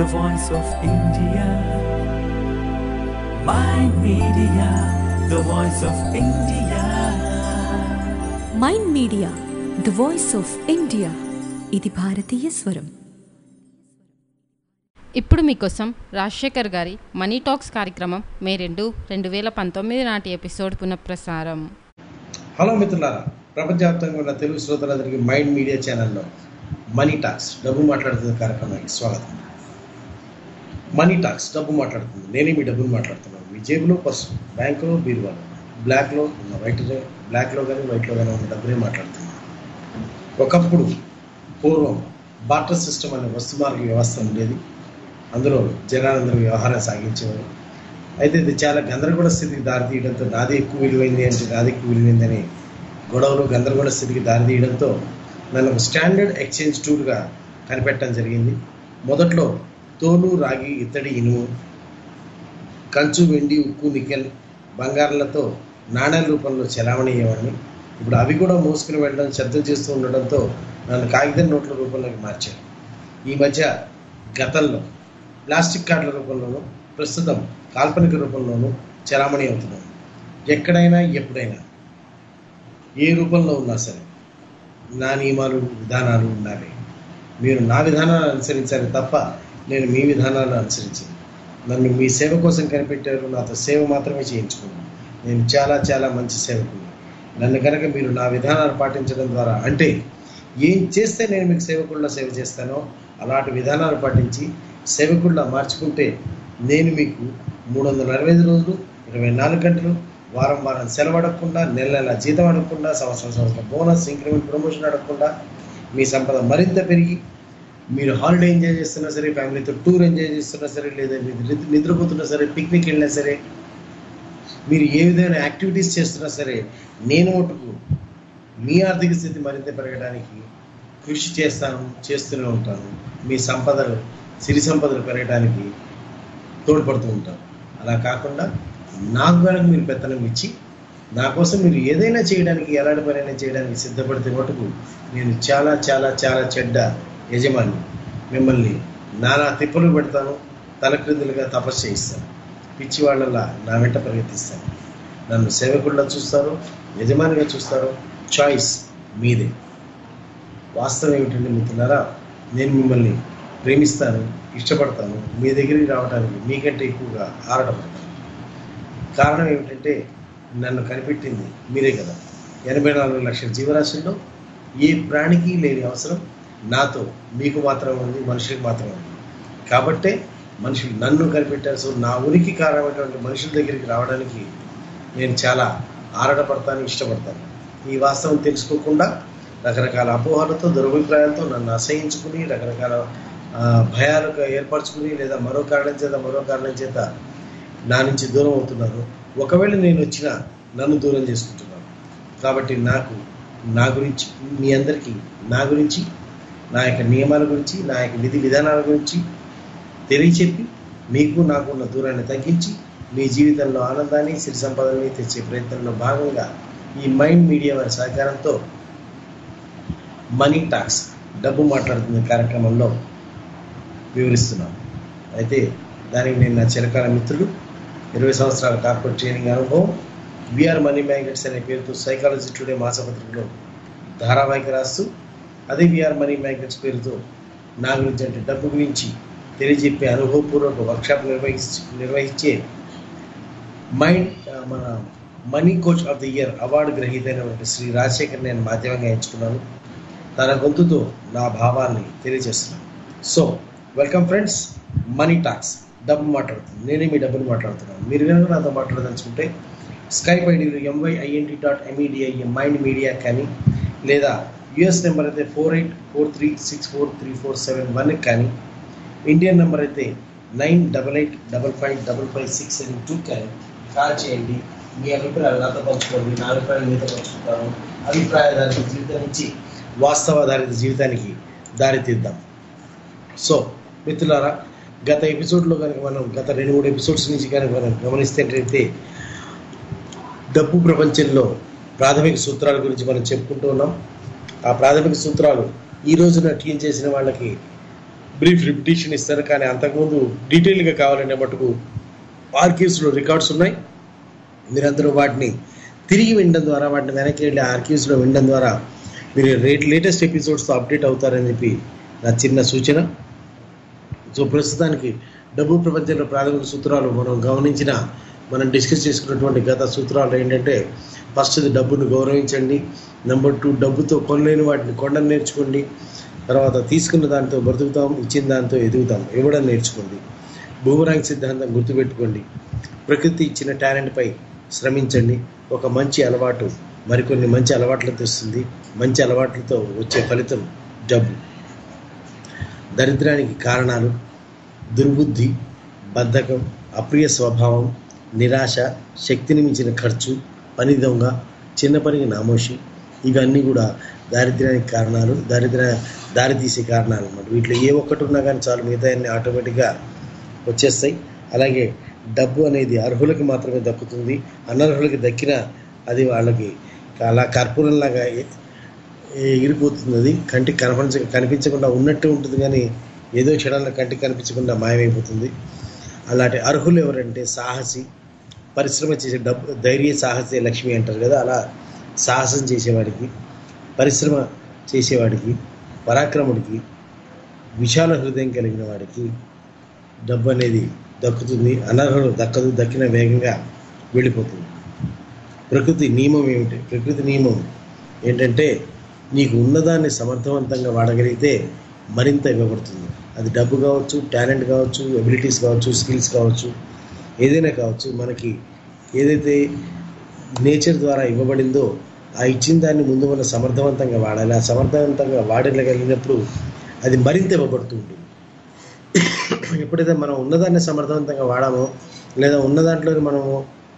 the voice of India. My media, the voice of India. Mind media the voice of India ఇది భారతీయ స్వరం ఇప్పుడు మీకోసం రాజశేఖర్ గారి మనీ టాక్స్ కార్యక్రమం మే రెండు రెండు వేల పంతొమ్మిది నాటి ఎపిసోడ్ పునఃప్రసారం హలో మిత్రులారా ప్రపంచవ్యాప్తంగా ఉన్న తెలుగు శ్రోతలందరికీ మైండ్ మీడియా ఛానల్లో మనీ టాక్స్ డబ్బు మాట్లాడుతున్న కార్యక్రమానికి స్వాగతం మనీ టాక్స్ డబ్బు మాట్లాడుతుంది నేనే మీ డబ్బును మాట్లాడుతున్నాను మీ జేబులో పర్సు బ్యాంకులో బీరువాలో బ్లాక్లో ఉన్న వైట్ బ్లాక్లో కానీ వైట్లో కానీ ఉన్న డబ్బునే మాట్లాడుతున్నాను ఒకప్పుడు పూర్వం బాటర్ సిస్టమ్ అనే వస్తు మార్గ వ్యవస్థ ఉండేది అందులో జనాలందరూ వ్యవహారం సాగించేవారు అయితే ఇది చాలా గందరగోళ స్థితికి దారితీయడంతో నాది ఎక్కువ విలువైంది అంటే నాది ఎక్కువ విలువైందని గొడవలు గందరగోళ స్థితికి దారితీయడంతో నన్ను ఒక స్టాండర్డ్ ఎక్స్చేంజ్ టూర్గా కనిపెట్టడం జరిగింది మొదట్లో తోలు రాగి ఇత్తడి ఇనుము కంచు వెండి ఉక్కు నికెల్ బంగారాలతో నాణ్యాల రూపంలో చెలామణి అయ్యేవాడిని ఇప్పుడు అవి కూడా మోసుకుని వెళ్ళడం శబ్దం చేస్తూ ఉండడంతో నన్ను కాగితం నోట్ల రూపంలోకి మార్చారు ఈ మధ్య గతంలో ప్లాస్టిక్ కార్డుల రూపంలోనూ ప్రస్తుతం కాల్పనిక రూపంలోనూ చలామణి అవుతున్నాను ఎక్కడైనా ఎప్పుడైనా ఏ రూపంలో ఉన్నా సరే నా నియమాలు విధానాలు ఉన్నవే మీరు నా విధానాలు అనుసరించాలి తప్ప నేను మీ విధానాలు అనుసరించను నన్ను మీ సేవ కోసం కనిపెట్టారు నాతో సేవ మాత్రమే చేయించుకున్నాను నేను చాలా చాలా మంచి సేవకుని నన్ను కనుక మీరు నా విధానాలు పాటించడం ద్వారా అంటే ఏం చేస్తే నేను మీకు సేవకుల్లా సేవ చేస్తానో అలాంటి విధానాలు పాటించి సేవకుల్లా మార్చుకుంటే నేను మీకు మూడు వందల అరవై ఐదు రోజులు ఇరవై నాలుగు గంటలు వారం వారం సెలవు అడగకుండా నెల నెల జీతం అడగకుండా సంవత్సరం సంవత్సరం బోనస్ ఇంక్రిమెంట్ ప్రమోషన్ అడగకుండా మీ సంపద మరింత పెరిగి మీరు హాలిడే ఎంజాయ్ చేస్తున్నా సరే ఫ్యామిలీతో టూర్ ఎంజాయ్ చేస్తున్నా సరే లేదా మీరు నిద్ర- నిద్రపోతున్నా సరే పిక్నిక్ వెళ్ళినా సరే మీరు ఏ విధమైన యాక్టివిటీస్ చేస్తున్నా సరే నేను మటుకు మీ ఆర్థిక స్థితి మరింత పెరగడానికి కృషి చేస్తాను చేస్తూనే ఉంటాను మీ సంపదలు సిరి సంపదలు పెరగడానికి తోడ్పడుతూ ఉంటాను అలా కాకుండా నాకు కనుక మీరు పెత్తనం ఇచ్చి నా కోసం మీరు ఏదైనా చేయడానికి ఎలాంటి పనైనా చేయడానికి సిద్ధపడితే మటుకు నేను చాలా చాలా చాలా చెడ్డ యజమాని మిమ్మల్ని నానా తిప్పలు పెడతాను తలక్రిందులుగా తపస్సు చేయిస్తాను పిచ్చి వాళ్ళలా నా వెంట ప్రయత్నిస్తాను నన్ను సేవకుల్లా చూస్తారు యజమానిగా చూస్తారు చాయిస్ మీదే వాస్తవం ఏమిటంటే మిత్రులారా నేను మిమ్మల్ని ప్రేమిస్తాను ఇష్టపడతాను మీ దగ్గరికి రావడానికి మీకంటే ఎక్కువగా ఆరాటపడతాను కారణం ఏమిటంటే నన్ను కనిపెట్టింది మీరే కదా ఎనభై నాలుగు లక్షల జీవరాశుల్లో ఏ ప్రాణికి లేని అవసరం నాతో మీకు మాత్రమే ఉంది మనుషులకు మాత్రమే ఉంది కాబట్టే మనుషులు నన్ను కనిపెట్టారు సో నా ఉనికి కారణమైనటువంటి మనుషుల దగ్గరికి రావడానికి నేను చాలా ఆరాటపడతాను ఇష్టపడతాను ఈ వాస్తవం తెలుసుకోకుండా రకరకాల అపోహలతో దురభిప్రాయాలతో నన్ను అసహించుకుని రకరకాల ఆ, భయాలు ఏర్పరచుకుని లేదా మరో కారణం చేత మరో కారణం చేత నా నుంచి దూరం అవుతున్నారు ఒకవేళ నేను వచ్చినా నన్ను దూరం చేసుకుంటున్నాను కాబట్టి నాకు నా గురించి మీ అందరికీ నా గురించి నా యొక్క నియమాల గురించి నా యొక్క విధి విధానాల గురించి తెలియచెప్పి మీకు నాకున్న దూరాన్ని తగ్గించి మీ జీవితంలో ఆనందాన్ని సిరి సంపదని తెచ్చే ప్రయత్నంలో భాగంగా ఈ మైండ్ మీడియా వారి సహకారంతో మనీ టాక్స్ డబ్బు మాట్లాడుతున్న కార్యక్రమంలో వివరిస్తున్నాను అయితే దానికి నేను నా చిరకాల మిత్రుడు ఇరవై సంవత్సరాల కార్పొరేట్ ట్రైనింగ్ అనుభవం విఆర్ మనీ మ్యాగ్నెట్స్ అనే పేరుతో సైకాలజీ టుడే మాసపత్రికలో ధారావాహిక రాస్తూ అదే విఆర్ మనీ మ్యాగ్నెట్స్ పేరుతో నా గురించి అంటే డబ్బు గురించి తెలియజెప్పే అనుభవపూర్వక వర్క్షాప్ నిర్వహించి నిర్వహించే మైండ్ ఆ, మన money coach of the year award గ్రహీత అయినటువంటి శ్రీ రాజశేఖర్ నేను మాధ్యమంగా ఎంచుకున్నాను తన గొంతుతో నా భావాన్ని తెలియజేస్తున్నాను so welcome friends money talks డబ్బు మాట్లాడుతుంది నేనే మీ డబ్బులు మాట్లాడుతున్నాను మీరు కనుక నాతో మాట్లాడదలుచుకుంటే స్కైప్ ఐడీలో MYINT dot MEDI mind media కానీ లేదా యుఎస్ నెంబర్ అయితే four eight four three six four three four seven వన్కి కానీ ఇండియన్ నెంబర్ అయితే nine double eight double five double five six seven two కానీ కాల్ చేయండి మీ అభిప్రాయాలు నాతో పంచుకోండి నా అభిప్రాయాలు మీతో పంచుకుంటాను అభిప్రాయాధారిత జీవితం నుంచి వాస్తవాధారిత జీవితానికి దారి తీద్దాం సో మిత్రులారా గత ఎపిసోడ్లో కనుక మనం గత రెండు మూడు ఎపిసోడ్స్ నుంచి కనుక మనం గమనిస్తేటైతే డబ్బు ప్రపంచంలో ప్రాథమిక సూత్రాల గురించి మనం చెప్పుకుంటూ ఉన్నాం ఆ ప్రాథమిక సూత్రాలు ఈ రోజున ట్యూన్ చేసిన వాళ్ళకి బ్రీఫ్ రిపిటేషన్ ఇస్తారు కానీ అంతకుముందు డీటెయిల్గా కావాలంటే మటుకు ఆర్కీవ్స్లో రికార్డ్స్ ఉన్నాయి మీరందరూ వాటిని తిరిగి వినడం ద్వారా వాటిని వెనక్కి వెళ్ళి ఆర్కీవ్స్లో వినడం ద్వారా మీరు రేట్ లేటెస్ట్ ఎపిసోడ్స్తో అప్డేట్ అవుతారని చెప్పి నా చిన్న సూచన సో ప్రస్తుతానికి డబ్బు ప్రపంచంలో ప్రాథమిక సూత్రాలు మనం గమనించిన మనం డిస్కస్ చేసుకున్నటువంటి గత సూత్రాలు ఏంటంటే ఫస్ట్ డబ్బును గౌరవించండి నెంబర్ టూ డబ్బుతో కొనలేని వాటిని కొండని నేర్చుకోండి తర్వాత తీసుకున్న దాంతో బ్రతుకుతాం ఇచ్చిన దాంతో ఎదుగుతాం ఇవ్వడం నేర్చుకోండి బూమరాంగ్ సిద్ధాంతం గుర్తుపెట్టుకోండి ప్రకృతి ఇచ్చిన టాలెంట్పై శ్రమించండి ఒక మంచి అలవాటు మరికొన్ని మంచి అలవాట్లతో వస్తుంది మంచి అలవాట్లతో వచ్చే ఫలితం డబ్బు దరిద్రానికి కారణాలు దుర్బుద్ధి బద్ధకం అప్రియ స్వభావం నిరాశ శక్తిని మించిన ఖర్చు పని దొంగ చిన్న పనికి నామోషి ఇవన్నీ కూడా దారిద్ర్యానికి కారణాలు దారిద్ర్య దారితీసే కారణాలు అన్నమాట వీటిలో ఏ ఒక్కటి ఉన్నా కానీ చాలు మిగతా అన్ని ఆటోమేటిక్గా వచ్చేస్తాయి అలాగే డబ్బు అనేది అర్హులకి మాత్రమే దక్కుతుంది అనర్హులకి దక్కిన అది వాళ్ళకి అలా కర్పూరంలాగా ఎ- ఎగిరిపోతుంది అది కంటికి కనిపించ కనిపించకుండా ఉన్నట్టు ఉంటుంది కానీ ఏదో క్షణాల్లో కంటికి కనిపించకుండా మాయమైపోతుంది అలాంటి అర్హులు ఎవరంటే సాహసి పరిశ్రమ చేసే డబ్బు ధైర్య సాహసే లక్ష్మి అంటారు కదా అలా సాహసం చేసేవాడికి పరిశ్రమ చేసేవాడికి పరాక్రముడికి విశాల హృదయం కలిగిన వాడికి డబ్బు అనేది దక్కుతుంది అనర్హులు దక్కదు దక్కిన వేగంగా వెళ్ళిపోతుంది ప్రకృతి నియమం ఏమిటి ప్రకృతి నియమం ఏంటంటే నీకు ఉన్నదాన్ని సమర్థవంతంగా వాడగలిగితే మరింత ఇవ్వబడుతుంది అది డబ్బు కావచ్చు టాలెంట్ కావచ్చు ఎబిలిటీస్ కావచ్చు స్కిల్స్ కావచ్చు ఏదైనా కావచ్చు మనకి ఏదైతే నేచర్ ద్వారా ఇవ్వబడిందో ఆ ఇచ్చిన దాన్ని ముందు మనం సమర్థవంతంగా వాడాలి ఆ సమర్థవంతంగా వాడగలిగినప్పుడు అది మరింత ఇవ్వబడుతూ ఉంటుంది ఎప్పుడైతే మనం ఉన్నదాన్ని సమర్థవంతంగా వాడామో లేదా ఉన్న దాంట్లో మనము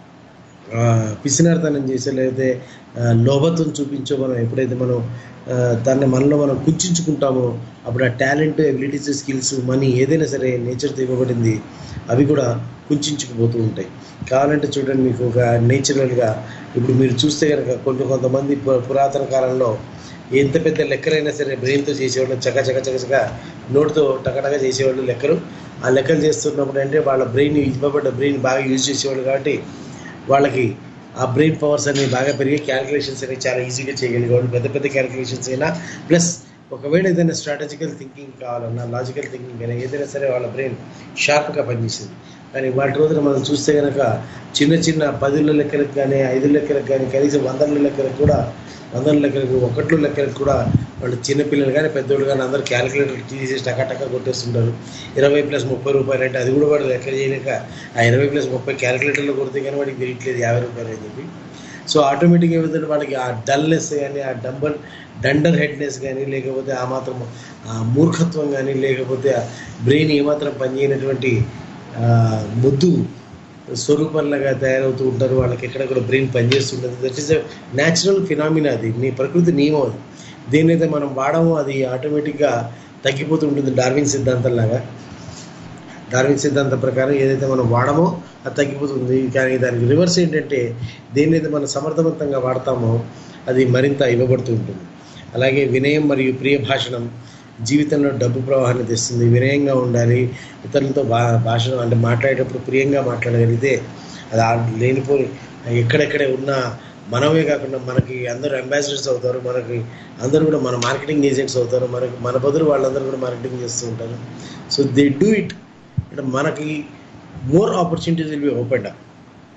ఆ, పిసినారితనం చేసే లేకపోతే ఆ, లోభత్వం చూపించో మనం ఎప్పుడైతే మనం ఆ, దాన్ని మనలో మనం కుంచుకుంటామో అప్పుడు ఆ టాలెంట్ ఎబిలిటీస్ స్కిల్స్ మనీ ఏదైనా సరే నేచర్తో ఇవ్వబడింది అవి కూడా కుంచుకుపోతూ ఉంటాయి కావాలంటే చూడండి మీకు ఒక నేచురల్గా ఇప్పుడు మీరు చూస్తే కనుక కొంత కొంతమంది పు- పురాతన కాలంలో ఎంత పెద్ద లెక్కలైనా సరే బ్రెయిన్తో చేసేవాళ్ళు చక చక చక చక నోటితో టకటక చేసేవాళ్ళు లెక్కలు ఆ లెక్కలు చేస్తున్నప్పుడు అంటే వాళ్ళ బ్రెయిన్ ఇవ్వబడ్డ బ్రెయిన్ బాగా యూజ్ చేసేవాళ్ళు కాబట్టి వాళ్ళకి ఆ బ్రెయిన్ పవర్స్ అనేవి బాగా పెరిగి క్యాలిక్యులేషన్స్ అనేవి చాలా ఈజీగా చేయగలిగేవాళ్ళు పెద్ద పెద్ద క్యాలిక్యులేషన్స్ అయినా ప్లస్ ఒకవేళ ఏదైనా స్ట్రాటజికల్ థింకింగ్ కావాలన్నా లాజికల్ థింకింగ్ అయినా ఏదైనా సరే వాళ్ళ బ్రెయిన్ షార్ప్గా పనిచేసింది కానీ వాటి రోజున మనం చూస్తే కనుక చిన్న చిన్న పదుల లెక్కలకు కానీ ఐదు లెక్కలకు కానీ కనీసం వందల లెక్కలకు కూడా వందల లెక్కలకు ఒకట్లు లెక్కలకు కూడా వాళ్ళు చిన్నపిల్లలు కానీ పెద్దోళ్ళు కానీ అందరూ క్యాలిక్యులేటర్ తీసేసి టకా టకా కొట్టేస్తుంటారు ఇరవై ప్లస్ ముప్పై రూపాయలు అంటే అది కూడా వాడు లెక్క చేయలేక ఆ ఇరవై ప్లస్ ముప్పై క్యాలిక్యులేటర్లో కొడితే కానీ వాడికి తెలియట్లేదు యాభై రూపాయలు అని చెప్పి సో ఆటోమేటిక్గా ఏమవుతుంది వాళ్ళకి ఆ డల్నెస్ కానీ ఆ డంబల్ డండర్ హెడ్నెస్ కానీ లేకపోతే ఆ మాత్రం ఆ మూర్ఖత్వం కానీ లేకపోతే ఆ బ్రెయిన్ ఏమాత్రం పనిచేయనటువంటి ఆ, ముద్దు స్వరూపంలాగా తయారవుతూ ఉంటారు వాళ్ళకి ఎక్కడ కూడా బ్రెయిన్ పనిచేస్తుంటుంది దట్ ఈస్ న్యాచురల్ ఫినామినా అది నీ ప్రకృతి నియమం అది దేన్నైతే మనం వాడమో అది ఆటోమేటిక్గా తగ్గిపోతూ ఉంటుంది డార్విన్ సిద్ధాంతం లాగా డార్విన్ సిద్ధాంతం ప్రకారం ఏదైతే మనం వాడమో అది తగ్గిపోతుంది కానీ దానికి రివర్స్ ఏంటంటే దేన్నైతే మనం సమర్థవంతంగా వాడతామో అది మరింత ఇవ్వబడుతూ ఉంటుంది అలాగే వినయం మరియు ప్రియ భాషణం జీవితంలో డబ్బు ప్రవాహాన్ని తెస్తుంది వినయంగా ఉండాలి ఇతరులతో భా భాషను అంటే మాట్లాడేటప్పుడు ప్రియంగా మాట్లాడగలిగితే అది ఆ లేనిపోయి ఎక్కడెక్కడే ఉన్న మనమే కాకుండా మనకి అందరూ అంబాసిడర్స్ అవుతారు మనకి అందరూ కూడా మన మార్కెటింగ్ ఏజెంట్స్ అవుతారు మనకి మన బదులు వాళ్ళందరూ కూడా మార్కెటింగ్ చేస్తూ ఉంటారు సో దే డూ ఇట్ అంటే మనకి more opportunities will be open up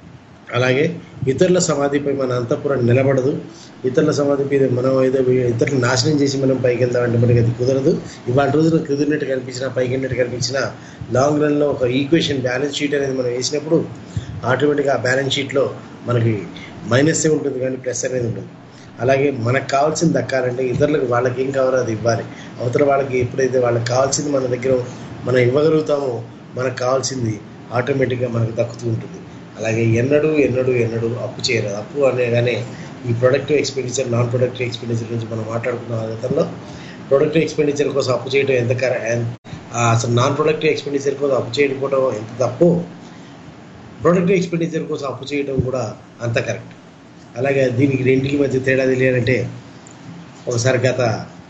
అలాగే ఇతరుల సమాధిపై మన అంతఃపురం నిలబడదు ఇతరుల సమాధి మీద మనం ఏదో ఇతరులు నాశనం చేసి మనం పైకి వెళ్దామంటే మనకి అది కుదరదు ఇవాళ రోజున కుదిరినట్టు కనిపించినా పైకి వెళ్ళినట్టు కనిపించినా లాంగ్ రన్లో ఒక ఈక్వేషన్ బ్యాలెన్స్ షీట్ అనేది మనం వేసినప్పుడు ఆటోమేటిక్గా ఆ బ్యాలెన్స్ షీట్లో మనకి మైనస్సే ఉంటుంది కానీ ప్లస్ అనేది ఉంటుంది అలాగే మనకు కావాల్సింది దక్కాలంటే ఇతరులకు వాళ్ళకి ఏం కావాలో అది ఇవ్వాలి అవతల వాళ్ళకి ఎప్పుడైతే వాళ్ళకి కావాల్సింది మన దగ్గర మనం ఇవ్వగలుగుతామో మనకు కావాల్సింది ఆటోమేటిక్గా మనకు దక్కుతూ ఉంటుంది అలాగే ఎన్నడూ ఎన్నడూ ఎన్నడూ అప్పు చేయరు అప్పు అనగానే ఈ productive expenditure non productive expenditure గురించి మనం మాట్లాడుకున్న గతంలో ప్రొడక్టివ్ ఎక్స్పెండిచర్ కోసం అప్పు చేయడం ఎంత కర- ఎన్- ఆ అసలు నాన్ ప్రొడక్టివ్ ఎక్స్పెండిచర్ కోసం అప్పు చేయకపోవడం ఎంత తప్పు ప్రొడక్టివ్ ఎక్స్పెండిచర్ కోసం అప్పు చేయడం కూడా అంత కరెక్ట్ అలాగే దీనికి రెండింటికి మధ్య తేడా తెలియాలంటే ఒకసారి గత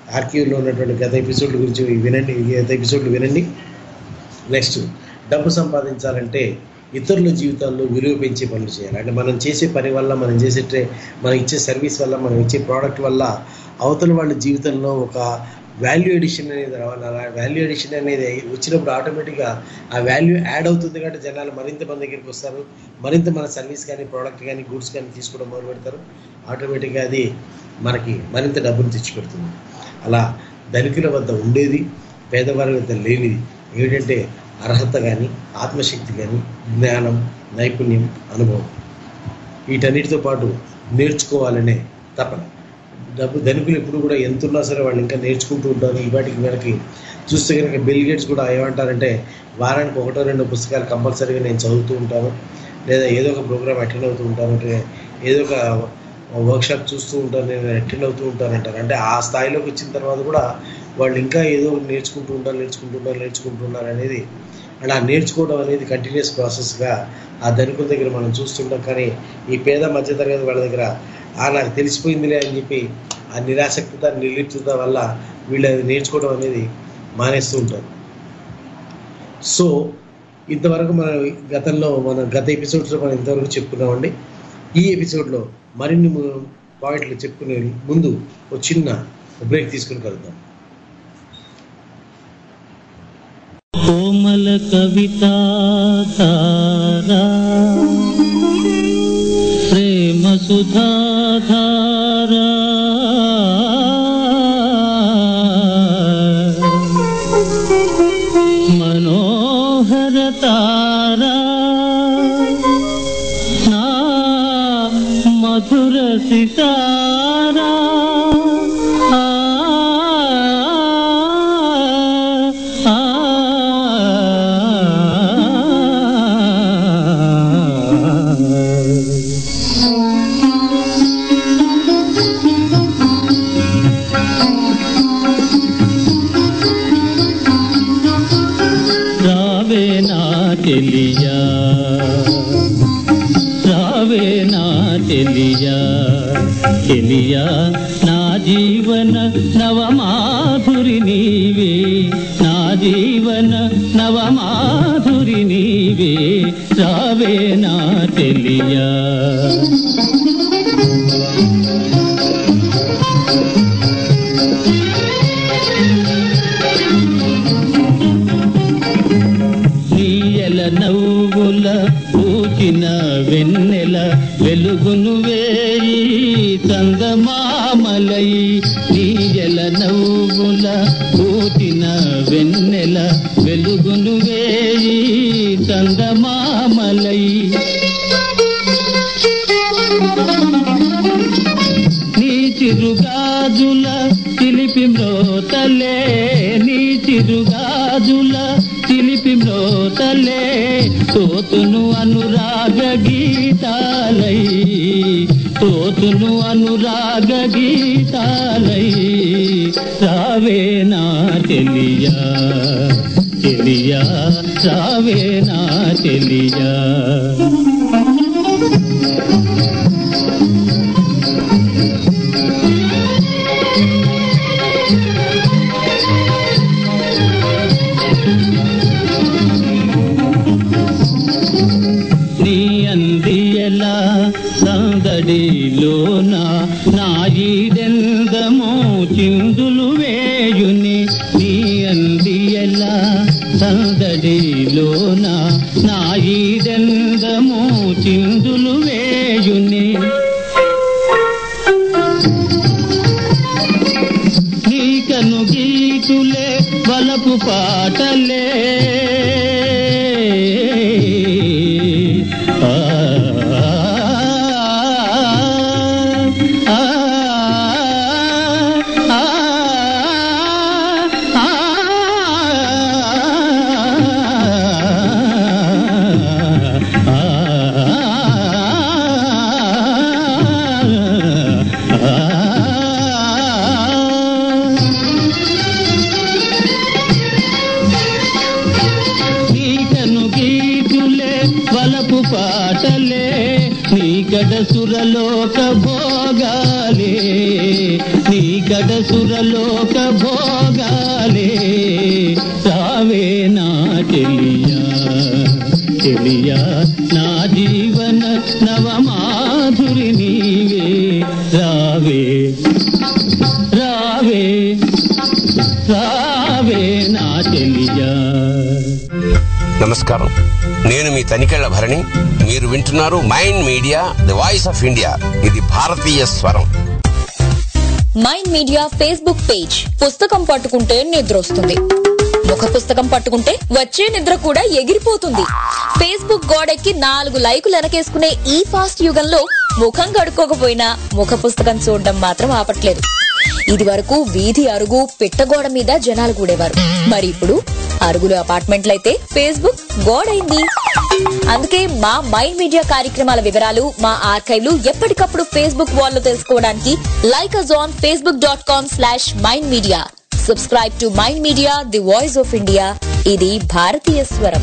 ఆర్కీవ్లో ఉన్నటువంటి గత ఎపిసోడ్ల గురించి వినండి గత ఎపిసోడ్లు వినండి నెక్స్ట్ డబ్బు సంపాదించాలంటే ఇతరుల జీవితాల్లో విలువ పెంచే పనులు చేయాలి అంటే మనం చేసే పని వల్ల మనం చేసే ట్రే మనం ఇచ్చే సర్వీస్ వల్ల మనం ఇచ్చే ప్రోడక్ట్ వల్ల అవతల వాళ్ళ జీవితంలో ఒక వాల్యూ ఎడిషన్ అనేది రావాలి అలా వాల్యూ ఎడిషన్ అనేది వచ్చినప్పుడు ఆటోమేటిక్గా ఆ వాల్యూ యాడ్ అవుతుంది కాబట్టి జనాలు మరింత మన దగ్గరికి వస్తారు మరింత మన సర్వీస్ కానీ ప్రోడక్ట్ కానీ గూడ్స్ కానీ తీసుకోవడం మొదలు పెడతారు ఆటోమేటిక్గా అది మనకి మరింత డబ్బులు తెచ్చిపెడుతుంది అలా ధనికుల వద్ద ఉండేది పేదవారి వద్ద లేనిది ఏమిటంటే అర్హత కానీ ఆత్మశక్తి కానీ జ్ఞానం నైపుణ్యం అనుభవం వీటన్నిటితో పాటు నేర్చుకోవాలనే తపన డబ్బు ధనికులు ఎప్పుడు కూడా ఎంత ఉన్నా సరే వాళ్ళు ఇంకా నేర్చుకుంటూ ఉంటారు ఈ వాటికి మనకి చూస్తే కనుక బిల్ గేట్స్ కూడా ఏమంటారంటే వారానికి ఒకటో రెండో పుస్తకాలు కంపల్సరీగా నేను చదువుతూ ఉంటాను లేదా ఏదో ఒక ప్రోగ్రామ్ అటెండ్ అవుతూ ఉంటాను అంటే ఏదో ఒక వర్క్షాప్ చూస్తూ ఉంటాను నేను అటెండ్ అవుతూ ఉంటాను అంటారు అంటే ఆ స్థాయిలోకి వచ్చిన తర్వాత కూడా వాళ్ళు ఇంకా ఏదో ఒకటి నేర్చుకుంటూ ఉంటారు నేర్చుకుంటూ ఉంటారు నేర్చుకుంటున్నారు అనేది అలా నేర్చుకోవడం అనేది కంటిన్యూస్ ప్రాసెస్గా ఆ ధనికుల దగ్గర మనం చూస్తుంటాం కానీ ఈ పేద మధ్యతరగతి వాళ్ళ దగ్గర ఆ నాకు తెలిసిపోయిందిలే అని చెప్పి ఆ నిరాసక్తత నిర్లిప్తత వల్ల వీళ్ళు అది నేర్చుకోవడం అనేది మానేస్తూ ఉంటారు సో ఇంతవరకు మనం గతంలో మన గత ఎపిసోడ్స్లో మనం ఇంతవరకు చెప్పుకున్నామండి ఈ ఎపిసోడ్లో మరిన్ని ము- పాయింట్లు చెప్పుకునే ముందు ఒక చిన్న బ్రేక్ తీసుకుని కలుద్దాం కోమల కవితా ధారా ప్రేమ సుధాధారా మనోహర తారా నా మధుర సితారా ఆ, ఆ, ఆ. రావే నా తెలియా రావే నా తెలియా తెలియా నా జీవన నవమాధురి నీవే నా జీవన నవమాధురి నీవే రావే నా తెలియా నీయల నవ్వుల పూచిన వెన్నెల వెలుగును వేయి చందమామలై నీయల నవ్వుల పూచిన వెన్నెల వెలుగును వేయి చందమామలై నీ చిరుగాజుల చిలిపి మ్రోతలే నీ చిరుగాజుల చిలిపి మ్రోతలే తోతును అనురాగ గీతాలై తోతును అనురాగ గీతాలై రావే నా తెలియా తెలియా రావే నా తెలియా నీ అందియలా సందడిలోన నాయిదెందమో చిందులు వేయుని నీ అందియలా సందడిలోన నాయిదెందమో చిందులు వేయుని నీకను గీతులే బలపు పాటలే ఆ, ఆ, ఆ, ఆ, ఆ బలపు పాటలే నీకడ సురలోక భోగాలే నీకడ సురలోక భోగాలే రావే నా చెలియా చెలియా నా జీవన నవమాధురి నీవే రావే రావే రావే నా చెలియా నమస్కారం నేను మీ తనికెళ్ల భరణి మీరు వింటున్నారు mind media the voice of India ఇది భారతీయ స్వరం మైండ్ మీడియా ఫేస్బుక్ పేజ్ పుస్తకం పట్టుకుంటే నిద్ర వస్తుంది ముఖ పుస్తకం పట్టుకుంటే వచ్చే నిద్ర కూడా ఎగిరిపోతుంది ఫేస్బుక్ గోడెక్కి నాలుగు లైకులు వెనకేసుకునే ఈ ఫాస్ట్ యుగంలో ముఖం కడుక్కోకపోయినా ముఖ పుస్తకం చూడడం మాత్రం ఆపట్లేదు ఇది వరకు వీధి అరుగు పిట్టగోడ మీద జనాలు కూడేవారు మరి ఇప్పుడు అరుగులు అపార్ట్మెంట్లయితే ఫేస్బుక్ గోడైంది అందుకే మా మైండ్ మీడియా కార్యక్రమాల వివరాలు మా ఆర్కైవ్లు ఎప్పటికప్పుడు ఫేస్బుక్ వాల్లో తెలుసుకోవడానికి like us on Facebook dot com slash mind media subscribe to mind media the voice of India ఇది భారతీయ స్వరం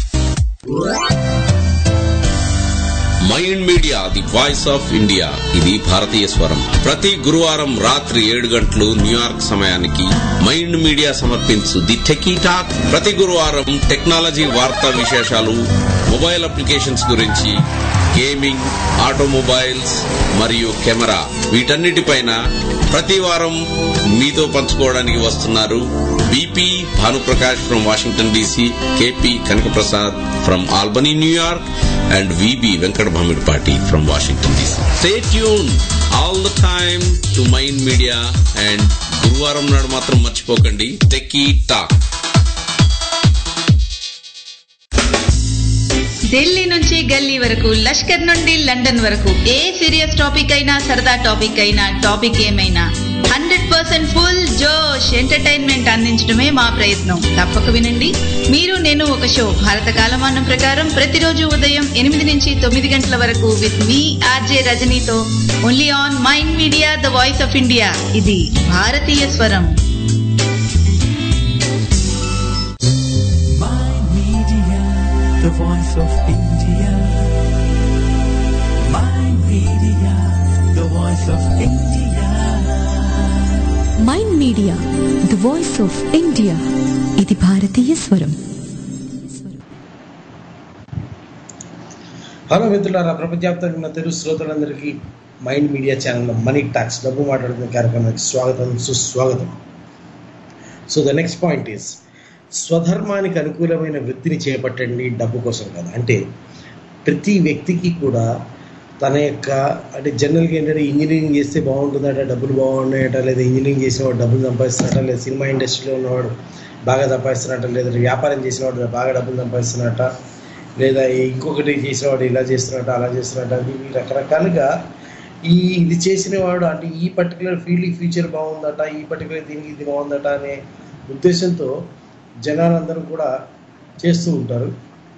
mind media the voice of India ఇది భారతీయ స్వరం ప్రతి గురువారం రాత్రి ఏడు గంటలు న్యూయార్క్ సమయానికి మైండ్ మీడియా సమర్పించు ది టెకీ టాక్ ప్రతి గురువారం టెక్నాలజీ వార్తా విశేషాలు మొబైల్ అప్లికేషన్స్ గురించి గేమింగ్ ఆటోమొబైల్స్ మరియు కెమెరా వీటన్నిటిపైన ప్రతి వారం మీతో పంచుకోవడానికి వస్తున్నారు BP Bhanuprakash from Washington DC KP Kanakaprasad from Albany New York and VB Venkat Bhamidpati from Washington DC. Stay tuned all the time to Mind Media and గురువారం నాడు మాత్రం మర్చిపోకండి టెక్కీ టాక్ ఢిల్లీ నుంచి గల్లీ వరకు లష్కర్ నుండి లండన్ వరకు ఏ సీరియస్ టాపిక్ అయినా సరదా టాపిక్ అయినా టాపిక్ ఏమైనా హండ్రెడ్ పర్సెంట్ ఫుల్ జోష్ ఎంటర్టైన్మెంట్ అందించడమే మా ప్రయత్నం తప్పక వినండి మీరు నేను ఒక షో భారత కాలమానం ప్రకారం ప్రతిరోజు ఉదయం ఎనిమిది నుంచి తొమ్మిది గంటల వరకు విత్ మీ ఆర్జే రజనీతో only on mind media the voice of India ఇది భారతీయ స్వరం Mind Media, the voice of India. Mind Media, the voice of India. Mind media the voice of India ఇది భారతీయ స్వరం హలో మిత్రులారా ప్రపంచవ్యాప్తంగా ఉన్న తెలుగు శ్రోతలందరికీ mind media channel money talks డబ్బు మాట్లాడుతున్న కార్యక్రమానికి స్వాగతం సుస్వాగతం so the next point is స్వధర్మానికి అనుకూలమైన వృత్తిని చేపట్టండి డబ్బు కోసం కదా అంటే ప్రతి వ్యక్తికి కూడా తన యొక్క అంటే జనరల్గా ఏంటంటే ఇంజనీరింగ్ చేస్తే బాగుంటుందట డబ్బులు బాగున్నాయట లేదా ఇంజనీరింగ్ చేసేవాడు డబ్బులు సంపాదిస్తున్నట లేదా సినిమా ఇండస్ట్రీలో ఉన్నవాడు బాగా సంపాదిస్తున్నట్ట లేదా వ్యాపారం చేసినవాడు బాగా డబ్బులు సంపాదిస్తున్నట్ట లేదా ఇంకొకటి చేసినవాడు ఇలా చేస్తున్నట్ట అలా చేస్తున్నట్ట అని ఇవి రకరకాలుగా ఈ ఇది చేసిన వాడు అంటే ఈ పర్టికులర్ ఫీల్డ్ ఫ్యూచర్ బాగుందట ఈ పర్టికులర్ దీనికి ఇది బాగుందట అనే ఉద్దేశంతో జనాలందరూ కూడా చేస్తూ ఉంటారు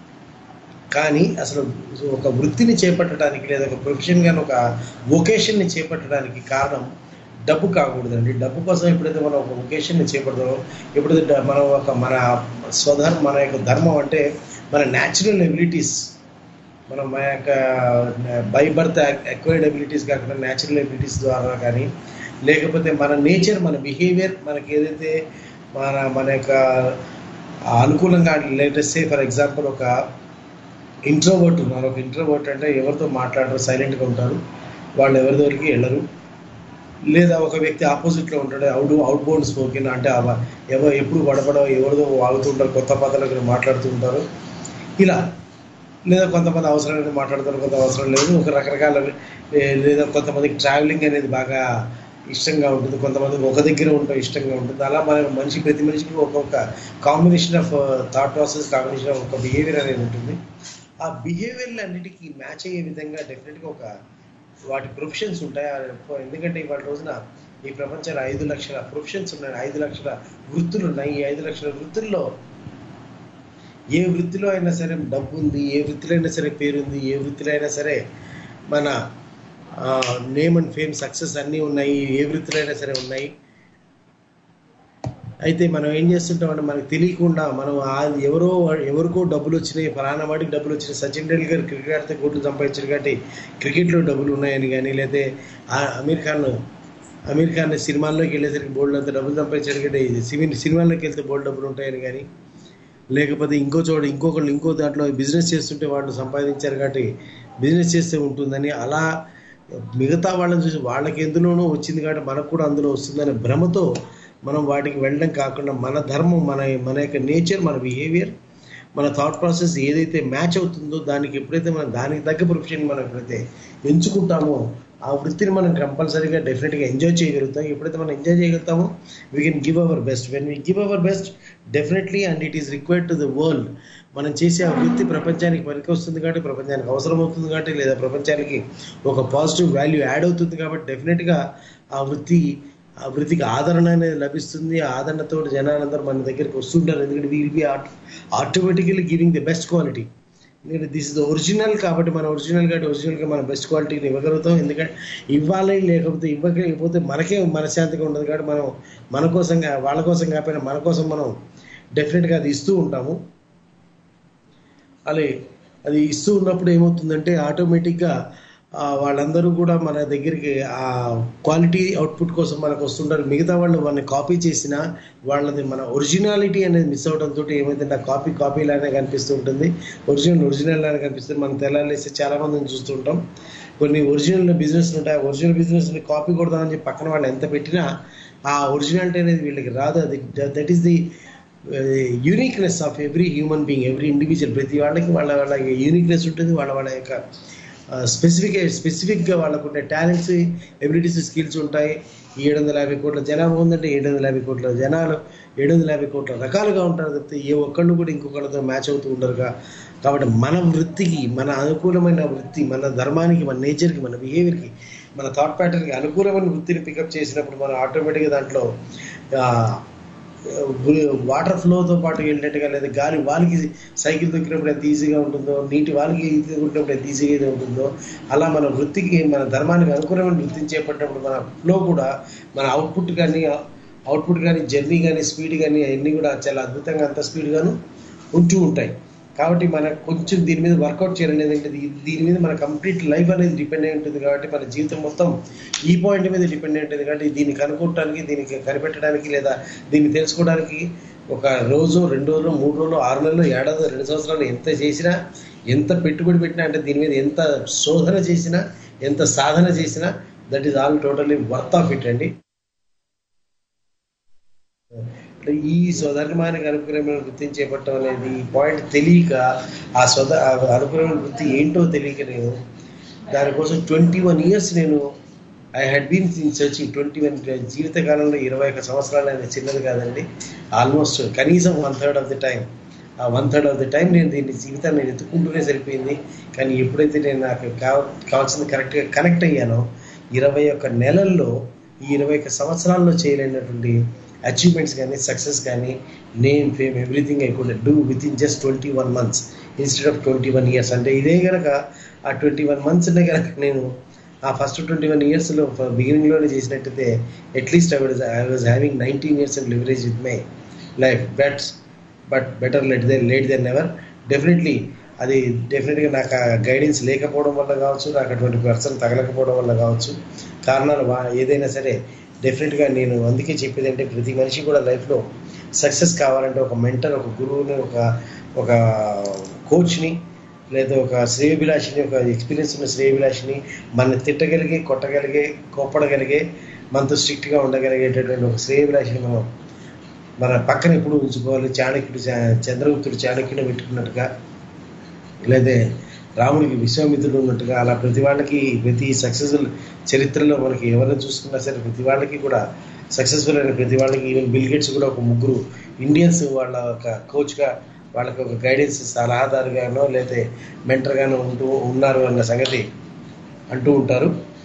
కానీ అసలు ఒక వృత్తిని చేపట్టడానికి లేదా ఒక ప్రొఫెషన్ కానీ ఒక వొకేషన్ని చేపట్టడానికి కారణం డబ్బు కాకూడదండి డబ్బు కోసం ఎప్పుడైతే మనం ఒక వొకేషన్ని చేపడతామో ఎప్పుడైతే డ- మనం ఒక మన స్వధర్మ మన యొక్క ధర్మం అంటే మన న్యాచురల్ ఎబిలిటీస్ మనం మన యొక్క బై బర్త్ అక్వైర్డ్ ఎబిలిటీస్ కాకుండా న్యాచురల్ ఎబిలిటీస్ ద్వారా కానీ లేకపోతే మన నేచర్ మన బిహేవియర్ మనకి ఏదైతే మన మన యొక్క అనుకూలంగా లేటెస్ట్ సే ఫర్ ఎగ్జాంపుల్ ఒక ఇంట్రోవర్ట్ ఉన్నారు ఒక ఇంట్రోవర్ట్ అంటే ఎవరితో మాట్లాడరు సైలెంట్గా ఉంటారు వాళ్ళు ఎవరి దగ్గరికి వెళ్ళరు లేదా ఒక వ్యక్తి ఆపోజిట్లో ఉంటాడు అవుట్ అవుట్ బౌండ్ స్పోకిన్ అంటే అవ- ఎవ ఎప్పుడు పడపడ ఎవరితో వాగుతుంటారు కొత్త పదాలకు మాట్లాడుతూ ఉంటారు ఇలా లేదా కొంతమంది అవసరమైన మాట్లాడతారు కొంత అవసరం లేదు ఒక రకరకాల ఏ- లేదా కొంతమందికి ట్రావెలింగ్ అనేది బాగా ఇష్టంగా ఉంటుంది కొంతమందికి ఒక దగ్గర ఉండటం ఇష్టంగా ఉంటుంది అలా మన మనిషి ప్రతి మనిషికి ఒక్కొక్క combination of thought process combination of ఒక బిహేవియర్ అనేది ఉంటుంది ఆ బిహేవియర్లు అన్నిటికీ మ్యాచ్ అయ్యే విధంగా డెఫినెట్గా ఒక వాటి ప్రొఫెషన్స్ ఉంటాయి ఆ ఫ- ఎందుకంటే ఇవాళ రోజున ఈ ప్రపంచంలో ఐదు లక్షల ప్రొఫెషన్స్ ఉన్నాయి ఐదు లక్షల వృత్తులు ఉన్నాయి ఈ ఐదు లక్షల వృత్తుల్లో ఏ వృత్తిలో అయినా సరే డబ్బు ఉంది ఏ వృత్తిలో అయినా సరే పేరుంది ఏ వృత్తిలో అయినా సరే మన నేమ్ అండ్ ఫేమ్ సక్సెస్ అన్నీ ఉన్నాయి ఏ వృత్తిలో అయినా సరే ఉన్నాయి అయితే మనం ఏం చేస్తుంటామంటే మనకు తెలియకుండా మనం ఆ- ఎవరో ఎవరికో డబ్బులు వచ్చినాయి ఫలానా వాడికి డబ్బులు వచ్చినాయి సచిన్ టెండూల్కర్ క్రికెట్ ఆడితే కోట్లు సంపాదించారు కాబట్టి క్రికెట్లో డబ్బులు ఉన్నాయని కానీ లేకపోతే ఆ అమీర్ ఖాన్ అమీర్ ఖాన్ సినిమాల్లోకి వెళ్ళేసరికి బోల్డ్ అంత డబ్బులు సంపాదించారు కాబట్టి సినీ సినిమాల్లోకి వెళ్తే బోల్డ్ డబ్బులు ఉంటాయని కానీ లేకపోతే ఇంకో చోట ఇంకొకళ్ళు ఇంకో దాంట్లో బిజినెస్ చేస్తుంటే వాళ్ళు సంపాదించారు కాబట్టి బిజినెస్ చేస్తే ఉంటుందని అలా మిగతా వాళ్ళని చూసి వాళ్ళకి ఎందులోనో వచ్చింది కాబట్టి మనకు కూడా అందులో వస్తుందనే భ్రమతో మనం వాటికి వెళ్ళడం కాకుండా మన ధర్మం మన మన యొక్క నేచర్ మన బిహేవియర్ మన థాట్ ప్రాసెస్ ఏదైతే మ్యాచ్ అవుతుందో దానికి ఎప్పుడైతే మనం దానికి తగ్గ ప్రొఫెషన్ మనం ఎప్పుడైతే ఎంచుకుంటామో ఆ వృత్తిని మనం కంపల్సరీగా డెఫినెట్గా ఎంజాయ్ చేయగలుగుతాం ఎప్పుడైతే మనం ఎంజాయ్ చేయగలుగుతామో we can give our best when we give our best definitely and it is required to the world మనం చేసే ఆ వృత్తి ప్రపంచానికి పనికి వస్తుంది కాబట్టి ప్రపంచానికి అవసరం అవుతుంది కాబట్టి లేదా ప్రపంచానికి ఒక పాజిటివ్ వాల్యూ యాడ్ అవుతుంది కాబట్టి డెఫినెట్గా ఆ వృత్తి ఆ వృత్తికి ఆదరణ అనేది లభిస్తుంది ఆ ఆదరణతో జనాలందరూ మన దగ్గరికి వస్తుంటారు ఎందుకంటే we'll be automatically giving the best quality ఎందుకంటే దిస్ ఇస్ ద ఒరిజినల్ కాబట్టి మన ఒరిజినల్ కాబట్టి ఒరిజినల్గా మన బెస్ట్ క్వాలిటీని ఇవ్వగలుగుతాం ఎందుకంటే ఇవ్వాలి లేకపోతే ఇవ్వకపోతే మనకే మనశ్శాంతిగా ఉండదు కాబట్టి మనం మన కోసం కా- వాళ్ళ కోసం కాకపోయినా మన కోసం మనం డెఫినెట్గా అది ఇస్తూ ఉంటాము అలాగే అది ఇస్తూ ఉన్నప్పుడు ఏమవుతుందంటే ఆటోమేటిక్గా ఆ, వాళ్ళందరూ కూడా మన దగ్గరికి ఆ క్వాలిటీ అవుట్పుట్ కోసం మనకు వస్తుంటారు మిగతా వాళ్ళు వాళ్ళని కాపీ చేసిన వాళ్ళది మన ఒరిజినాలిటీ అనేది మిస్ అవడంతో ఏమైందంటే ఆ కాపీ కాపీ లానే కనిపిస్తూ ఉంటుంది ఒరిజినల్ ఒరిజినల్ లానే కనిపిస్తుంది మనం తెల్లాలేసి చాలా మందిని చూస్తుంటాం కొన్ని ఒరిజినల్ బిజినెస్ ఉంటాయి ఆ ఒరిజినల్ బిజినెస్ని కాపీ కొడదామని చెప్పి పక్కన వాళ్ళు ఎంత పెట్టినా ఆ ఒరిజినాలిటీ అనేది వీళ్ళకి రాదు అది that is the uniqueness of every human being every individual ప్రతి వాళ్ళకి వాళ్ళ వాళ్ళ యూనిక్నెస్ ఉంటుంది వాళ్ళ వాళ్ళ యొక్క స్పెసిఫిక్ స్పెసిఫిక్గా వాళ్ళకు ఉండే టాలెంట్స్ ఎబిలిటీస్ స్కిల్స్ ఉంటాయి ఈ ఏడు వందల యాభై కోట్ల జనాభా ఉందంటే ఏడు వందల యాభై కోట్ల జనాలు ఏడు వందల యాభై కోట్ల రకాలుగా ఉంటారు తప్పితే ఏ ఒక్కళ్ళు కూడా ఇంకొకళ్ళతో మ్యాచ్ అవుతూ ఉండరుగా కాబట్టి మన వృత్తికి మన అనుకూలమైన వృత్తి మన ధర్మానికి మన నేచర్కి మన బిహేవియర్కి మన థాట్ ప్యాటర్న్కి అనుకూలమైన వృత్తిని పికప్ చేసినప్పుడు మనం ఆటోమేటిక్గా దాంట్లో ఆ, వాటర్ ఫ్లోతో పాటు వెళ్ళినట్టుగా లేదా గాలి వాలికి సైకిల్ తొక్కినప్పుడు ఎంత ఈజీగా ఉంటుందో నీటి వాలికి తొక్కినప్పుడు ఎంత ఈజీగా అయితే ఉంటుందో అలా మన వృత్తికి మన ధర్మానికి అనుకూలమైన వృత్తిని చేపట్టినప్పుడు మన ఫ్లో కూడా మన అవుట్పుట్ కానీ అవుట్పుట్ కానీ జర్నీ కానీ స్పీడ్ కానీ అవన్నీ కూడా చాలా అద్భుతంగా అంత స్పీడ్గాను ఉంటూ ఉంటాయి కాబట్టి మనకు కొంచెం దీని మీద వర్కౌట్ చేయాలనేది ఏంటి దీ- దీని మీద మన కంప్లీట్ లైఫ్ అనేది డిపెండ్ అయి ఉంటుంది కాబట్టి మన జీవితం మొత్తం ఈ పాయింట్ మీద డిపెండ్ అయి ఉంటుంది కాబట్టి దీన్ని కనుక్కోవడానికి దీనికి కనిపెట్టడానికి లేదా దీన్ని తెలుసుకోవడానికి ఒక రోజు రెండు రోజులు మూడు రోజులు ఆరు నెలలు ఏడాది రెండు సంవత్సరాలు ఎంత చేసినా ఎంత పెట్టుబడి పెట్టినా అంటే దీని మీద ఎంత శోధన చేసినా ఎంత సాధన చేసినా that is all totally worth of it అండి అంటే ఈ స్వధర్మానికి అనుకూలమైన వృత్తిని చేపట్టడం అనేది ఈ పాయింట్ తెలియక ఆ స్వధ ఆ అనుకూలమైన వృత్తి ఏంటో తెలియక నేను దానికోసం ట్వంటీ వన్ ఇయర్స్ నేను I had been in searching twenty one జీవిత కాలంలో ఇరవై ఒక సంవత్సరాలు అనేది చిన్నది కాదండి ఆల్మోస్ట్ కనీసం one third of the time ఆ one third of the time నేను దీన్ని జీవితాన్ని నేను ఎత్తుకుంటూనే సరిపోయింది కానీ ఎప్పుడైతే నేను నాకు కావ కావాల్సింది కరెక్ట్గా కనెక్ట్ అయ్యానో ఇరవై ఒక్క నెలల్లో ఈ ఇరవై ఒక్క సంవత్సరాల్లో చేయలేనటువంటి అచీవ్మెంట్స్ కానీ సక్సెస్ కానీ name fame everything I could do with in just twenty one months instead of twenty one years అంటే ఇదే కనుక ఆ ట్వంటీ వన్ మంత్స్నే కనుక నేను ఆ ఫస్ట్ ట్వంటీ వన్ ఇయర్స్లో బిగినింగ్లోనే చేసినట్టయితే at least I was I was having nineteen years and leverage with my life buts but better late than late than never definitely అది డెఫినెట్గా నాకు ఆ గైడెన్స్ లేకపోవడం వల్ల కావచ్చు నాకు అటువంటి పర్సన్ తగలకపోవడం వల్ల కావచ్చు కారణాలు వా- ఏదైనా సరే డెఫినెట్గా నేను అందుకే చెప్పేది అంటే ప్రతి మనిషి కూడా లైఫ్లో సక్సెస్ కావాలంటే ఒక మెంటర్ ఒక గురువుని ఒక ఒక కోచ్ని లేదా ఒక శ్రేయభిలాషిని ఒక ఎక్స్పీరియన్స్ ఉన్న శ్రేయభిలాషిని మన తిట్టగలిగే కొట్టగలిగే కోప్పడగలిగే మనతో స్ట్రిక్ట్గా ఉండగలిగేటటువంటి ఒక శ్రేయభిలాషిని మనం మన పక్కన ఎప్పుడు ఉంచుకోవాలి చాణక్యుడు చా- చంద్రగుప్తుడు చాణక్యుని పెట్టుకున్నట్టుగా లేదా రాముడికి విశ్వామిత్రుడు ఉన్నట్టుగా అలా ప్రతి వాళ్ళకి ప్రతి సక్సెస్ఫుల్ చరిత్రలో మనకి ఎవరిని చూసుకున్నా సరే ప్రతి వాళ్ళకి కూడా సక్సెస్ఫుల్ అయిన ప్రతి వాళ్ళకి ఈవెన్ బిల్ గేట్స్ కూడా ఒక ముగ్గురు ఇండియన్స్ వాళ్ళ ఒక కోచ్గా వాళ్ళకి ఒక గైడెన్స్ సలహాదారుగానో లేదా మెంటర్గానో ఉంటూ ఉన్నారు అన్న సంగతి అంటూ ఉంటారు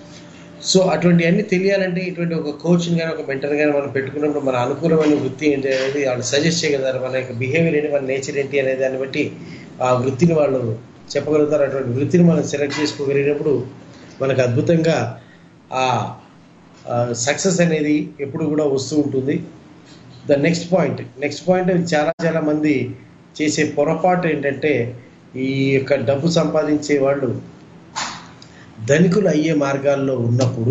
సో అటువంటివన్నీ తెలియాలంటే ఇటువంటి ఒక కోచ్ని కానీ ఒక మెంటర్ కానీ మనం పెట్టుకున్నప్పుడు మన అనుకూలమైన వృత్తి ఏంటి అనేది వాళ్ళు సజెస్ట్ చేయగలుగుతారు మన యొక్క బిహేవియర్ ఏంటి మన నేచర్ ఏంటి అనే దాన్ని బట్టి ఆ వృత్తిని వాళ్ళు చెప్పగలుగుతారు అటువంటి వృత్తిని మనం సెలెక్ట్ చేసుకోగలిగినప్పుడు మనకు అద్భుతంగా ఆ సక్సెస్ అనేది ఎప్పుడు కూడా వస్తూ ఉంటుంది the next point next point చాలా చాలా మంది చేసే పొరపాటు ఏంటంటే ఈ యొక్క డబ్బు సంపాదించే వాళ్ళు ధనికులు అయ్యే మార్గాల్లో ఉన్నప్పుడు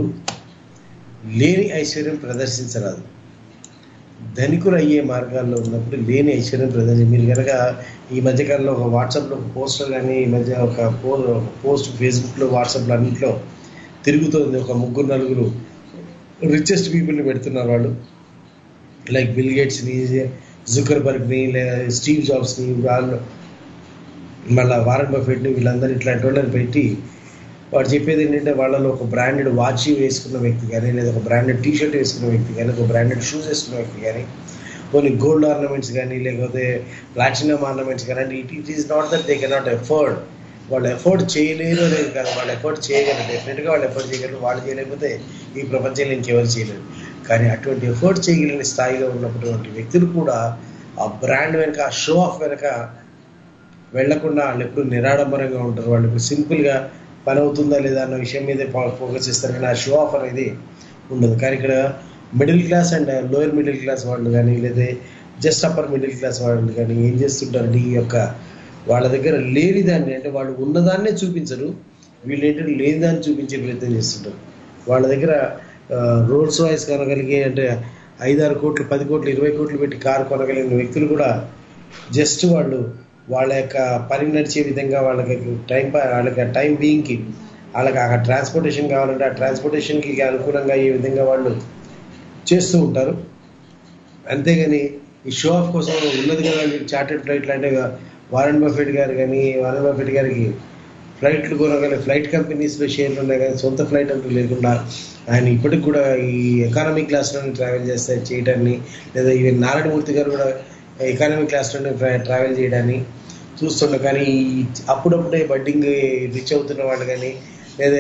లేని ఐశ్వర్యం ప్రదర్శించరాదు ధనికులు అయ్యే మార్గాల్లో ఉన్నప్పుడు లేని ఐశ్వర్యం ప్రదర్శించి మీరు కనుక ఈ మధ్యకాలంలో ఒక వాట్సాప్లో ఒక పోస్టర్ కానీ ఈ మధ్య ఒక పో ఒక పోస్ట్ ఫేస్బుక్లో వాట్సాప్లో అన్నింటిలో తిరుగుతోంది ఒక ముగ్గురు నలుగురు రిచెస్ట్ పీపుల్ని పెడుతున్నారు వాళ్ళు లైక్ బిల్ గేట్స్ని జుకర్బర్గ్ని లేదా స్టీవ్ జాబ్స్ని వాళ్ళు మళ్ళీ వారన్ బఫెట్ని వీళ్ళందరూ ఇట్లాంటి వాళ్ళని పెట్టి వాడు చెప్పేది ఏంటంటే వాళ్ళలో ఒక బ్రాండెడ్ వాచ్ వేసుకున్న వ్యక్తి కానీ లేదా ఒక బ్రాండెడ్ టీ షర్ట్ వేసుకున్న వ్యక్తి కానీ ఒక బ్రాండెడ్ షూస్ వేసుకున్న వ్యక్తి కానీ కొన్ని గోల్డ్ ఆర్నమెంట్స్ కానీ లేకపోతే ప్లాటినం ఆర్నమెంట్స్ కానీ అంటే it it is not that they cannot afford వాళ్ళు ఎఫర్ట్ చేయలేరు అనేది కాదు వాళ్ళు ఎఫర్ట్ చేయగలరు డెఫినెట్గా వాళ్ళు ఎఫర్ట్ చేయగలరు వాళ్ళు చేయలేకపోతే ఈ ప్రపంచంలో ఇంకెవరు చేయలేరు కానీ అటువంటి ఎఫర్ట్ చేయగలిగిన స్థాయిలో ఉన్నటువంటి వ్యక్తులు కూడా ఆ బ్రాండ్ వెనక ఆ షో ఆఫ్ వెనక వెళ్లకుండా వాళ్ళు ఎప్పుడు నిరాడంబరంగా ఉంటారు వాళ్ళు ఇప్పుడు సింపుల్గా పని అవుతుందా లేదా అన్న విషయం మీదే ఫోకస్ చేస్తారు కానీ ఆ షో ఆఫ్ అనేది ఉండదు కానీ ఇక్కడ middle class and lower middle class వాళ్ళు కానీ లేదా జస్ట్ అప్పర్ మిడిల్ క్లాస్ వాళ్ళు కానీ ఏం చేస్తుంటారంటే ఈ యొక్క వాళ్ళ దగ్గర లేని దాన్ని అంటే వాళ్ళు ఉన్నదాన్నే చూపించరు వీళ్ళు ఏంటంటే లేని దాన్ని చూపించే ప్రయత్నం చేస్తుంటారు వాళ్ళ దగ్గర రోల్స్ వాయిస్ కొనగలిగే అంటే ఐదారు కోట్లు పది కోట్లు ఇరవై కోట్లు పెట్టి కారు కొనగలిగిన వ్యక్తులు కూడా జస్ట్ వాళ్ళు వాళ్ళ యొక్క పని నడిచే విధంగా వాళ్ళకి టైం వాళ్ళకి ఆ టైం బీయింగ్కి వాళ్ళకి ఆ ట్రాన్స్పోర్టేషన్ కావాలంటే ఆ ట్రాన్స్పోర్టేషన్కి అనుకూలంగా అయ్యే విధంగా వాళ్ళు చేస్తూ ఉంటారు అంతేగాని ఈ షో ఆఫ్ కోసం ఉన్నది కదా చార్టెడ్ ఫ్లైట్లు అంటే వారెన్ బఫెట్ గారు కానీ వారెన్ బఫెట్ గారికి ఫ్లైట్లు కొనగల ఫ్లైట్ కంపెనీస్లో షేర్లు ఉన్నాయి కానీ సొంత ఫ్లైట్ అంటూ లేకుండా ఆయన ఇప్పటికి కూడా ఈ ఎకానమిక్ క్లాస్లోనే ట్రావెల్ చేస్తే చేయడాన్ని లేదా ఈవెన్ నారాయణమూర్తి గారు కూడా ఎకానమిక్ క్లాస్లోనే ట్రావెల్ చేయడాన్ని చూస్తుండే కానీ ఈ అప్పుడప్పుడే బడ్డింగ్ రిచ్ అవుతున్న వాళ్ళు కానీ లేదా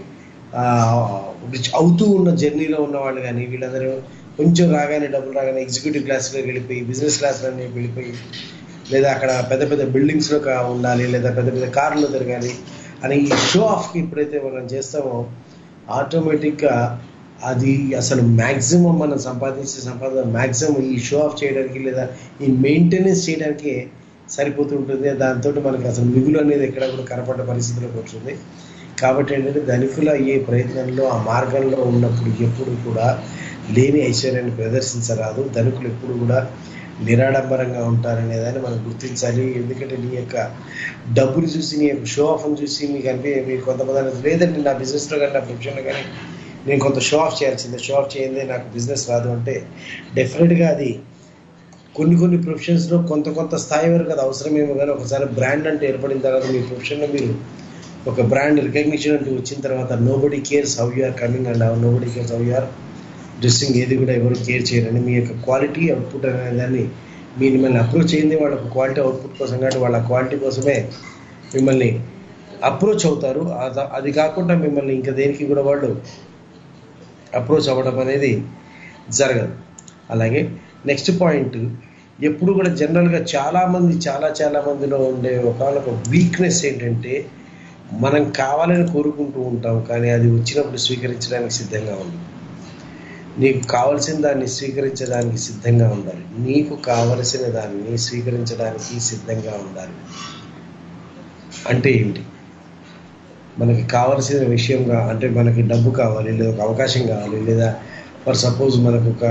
రిచ్ అవుతూ ఉన్న జర్నీలో ఉన్న వాళ్ళు కానీ వీళ్ళందరూ కొంచెం రాగానే డబ్బులు రాగానే ఎగ్జిక్యూటివ్ క్లాస్లోకి వెళ్ళిపోయి బిజినెస్ క్లాస్లోనే వెళ్ళిపోయి లేదా అక్కడ పెద్ద పెద్ద బిల్డింగ్స్లో ఉండాలి లేదా పెద్ద పెద్ద కార్లో తిరగాలి అని ఈ షో ఆఫ్కి ఎప్పుడైతే మనం చేస్తామో ఆటోమేటిక్గా అది అసలు మ్యాక్సిమం మనం సంపాదించే సంపాదన మ్యాక్సిమం ఈ షో ఆఫ్ చేయడానికి లేదా ఈ మెయింటెనెన్స్ చేయడానికి సరిపోతుంటుంది దాంతో మనకి అసలు మిగులు అనేది ఎక్కడ కూడా కనపడ్డ పరిస్థితిలోకి వస్తుంది కాబట్టి ఏంటంటే ధనికులు అయ్యే ప్రయత్నంలో ఆ మార్గంలో ఉన్నప్పుడు ఎప్పుడు కూడా లేని ఐశ్వర్యాన్ని ప్రదర్శించరాదు ధనికులు ఎప్పుడు కూడా నిరాడంబరంగా ఉంటారనే దాన్ని మనం గుర్తించాలి ఎందుకంటే నీ యొక్క డబ్బులు చూసి నీ యొక్క షో ఆఫ్ని చూసి మీకు అనిపి మీకు కొంతమంది లేదండి నా బిజినెస్లో కానీ నా ప్రొఫెషన్లో కానీ నేను కొంత షో ఆఫ్ చేయాల్సిందే షో ఆఫ్ చేయందే నాకు బిజినెస్ రాదు అంటే డెఫినెట్గా అది కొన్ని కొన్ని ప్రొఫెషన్స్లో కొంత కొంత స్థాయి వరకు అది అవసరమేమో కానీ ఒకసారి బ్రాండ్ అంటే ఏర్పడిన తర్వాత మీ ప్రొఫెషన్లో మీరు ఒక బ్రాండ్ రికగ్నిషన్ అంటూ వచ్చిన తర్వాత nobody cares how you are coming and nobody cares how you are dressing ఏది కూడా ఎవరు కేర్ చేయరండి మీ యొక్క క్వాలిటీ అవుట్పుట్ అనే దాన్ని మీ మిమ్మల్ని అప్రోచ్ అయింది వాళ్ళ క్వాలిటీ అవుట్పుట్ కోసం కాబట్టి వాళ్ళ క్వాలిటీ కోసమే మిమ్మల్ని అప్రోచ్ అవుతారు అది కాకుండా మిమ్మల్ని ఇంకా దేనికి కూడా వాళ్ళు అప్రోచ్ అవ్వడం అనేది జరగదు అలాగే నెక్స్ట్ పాయింట్ ఎప్పుడు కూడా జనరల్గా చాలామంది చాలా చాలా మందిలో ఉండే ఒక వీక్నెస్ ఏంటంటే మనం కావాలని కోరుకుంటూ ఉంటాం కానీ అది వచ్చినప్పుడు స్వీకరించడానికి సిద్ధంగా ఉంది నీకు కావలసిన దాన్ని స్వీకరించడానికి సిద్ధంగా ఉండాలి నీకు కావలసిన దాన్ని స్వీకరించడానికి సిద్ధంగా ఉండాలి అంటే ఏంటి మనకి కావలసిన విషయంగా అంటే మనకి డబ్బు కావాలి లేదా ఒక అవకాశం కావాలి లేదా ఫర్ సపోజ్ మనకు ఒక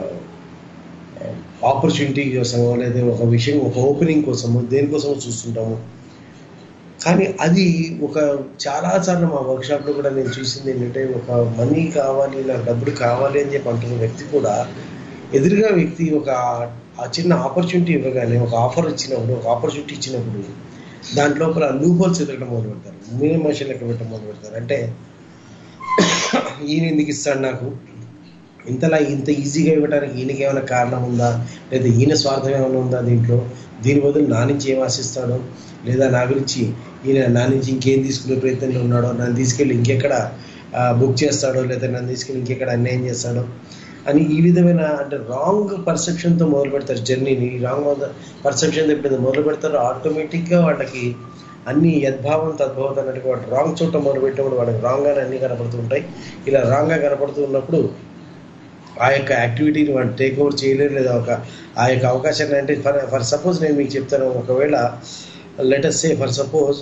ఆపర్చునిటీ కోసమో లేదా ఒక విషయం ఒక ఓపెనింగ్ కోసమో దేనికోసమో చూస్తుంటాము కానీ అది ఒక చాలాసార్లు మా వర్క్షాప్లో కూడా నేను చూసింది ఏంటంటే ఒక మనీ కావాలి నాకు డబ్బులు కావాలి అని చెప్పి అంటున్న వ్యక్తి కూడా ఎదురుగా వ్యక్తి ఒక ఆ చిన్న ఆపర్చునిటీ ఇవ్వగానే ఒక ఆఫర్ ఇచ్చినప్పుడు ఒక ఆపర్చునిటీ ఇచ్చినప్పుడు దాంట్లోపల లూపోల్స్ ఎదగడం మొదలు పెడతారు మినిమం మషన్ లెక్క పెట్టడం మొదలు పెడతారు అంటే ఈయన ఎందుకు ఇస్తాడు నాకు ఇంతలా ఇంత ఈజీగా ఇవ్వడానికి ఈయనకి ఏమైనా కారణం ఉందా లేదా ఈయన స్వార్థం ఏమైనా ఉందా దీంట్లో దీని బదులు నా నుంచి ఏం ఆశిస్తాడో లేదా నా గురించి ఈయన నా నుంచి ఇంకేం తీసుకునే ప్రయత్నంలో ఉన్నాడో నన్ను తీసుకెళ్ళి ఇంకెక్కడ బుక్ చేస్తాడో లేదా నన్ను తీసుకెళ్ళి ఇంకెక్కడ అన్యాయం చేస్తాడో అని ఈ విధమైన అంటే రాంగ్ పర్సెప్షన్తో మొదలు పెడతారు జర్నీని రాంగ్ పర్సెప్షన్ ఎప్పుడైతే మొదలు పెడతారో ఆటోమేటిక్గా వాళ్ళకి అన్ని యద్భావం తద్భావం అన్నట్టుగా వాడు రాంగ్ చోట మొదలు పెట్టినప్పుడు వాళ్ళకి రాంగ్గానే అన్ని కనపడుతూ ఉంటాయి ఇలా రాంగ్గా కనపడుతూ ఉన్నప్పుడు ఆ యొక్క యాక్టివిటీని వాళ్ళు టేక్ ఓవర్ చేయలేరు లేదా ఒక ఆ యొక్క అవకాశాన్ని అంటే ఫర్ ఫర్ సపోజ్ నేను మీకు చెప్తాను ఒకవేళ లెటస్ సే ఫర్ సపోజ్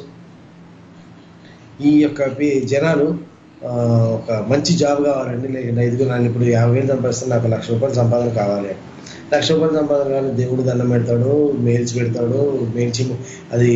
ఈ యొక్క పి- జనాలు ఆ, ఒక మంచి జాబ్ కావాలండి లేదంటే ఐదుగురు నన్ను ఇప్పుడు యాభై వేలు సంపాదిస్తే నాకు లక్ష రూపాయలు సంపాదన కావాలి లక్ష రూపాయలు సంపాదన కానీ దేవుడు దండం పెడతాడు మెయిల్స్ పెడతాడు మెయిల్స్ అది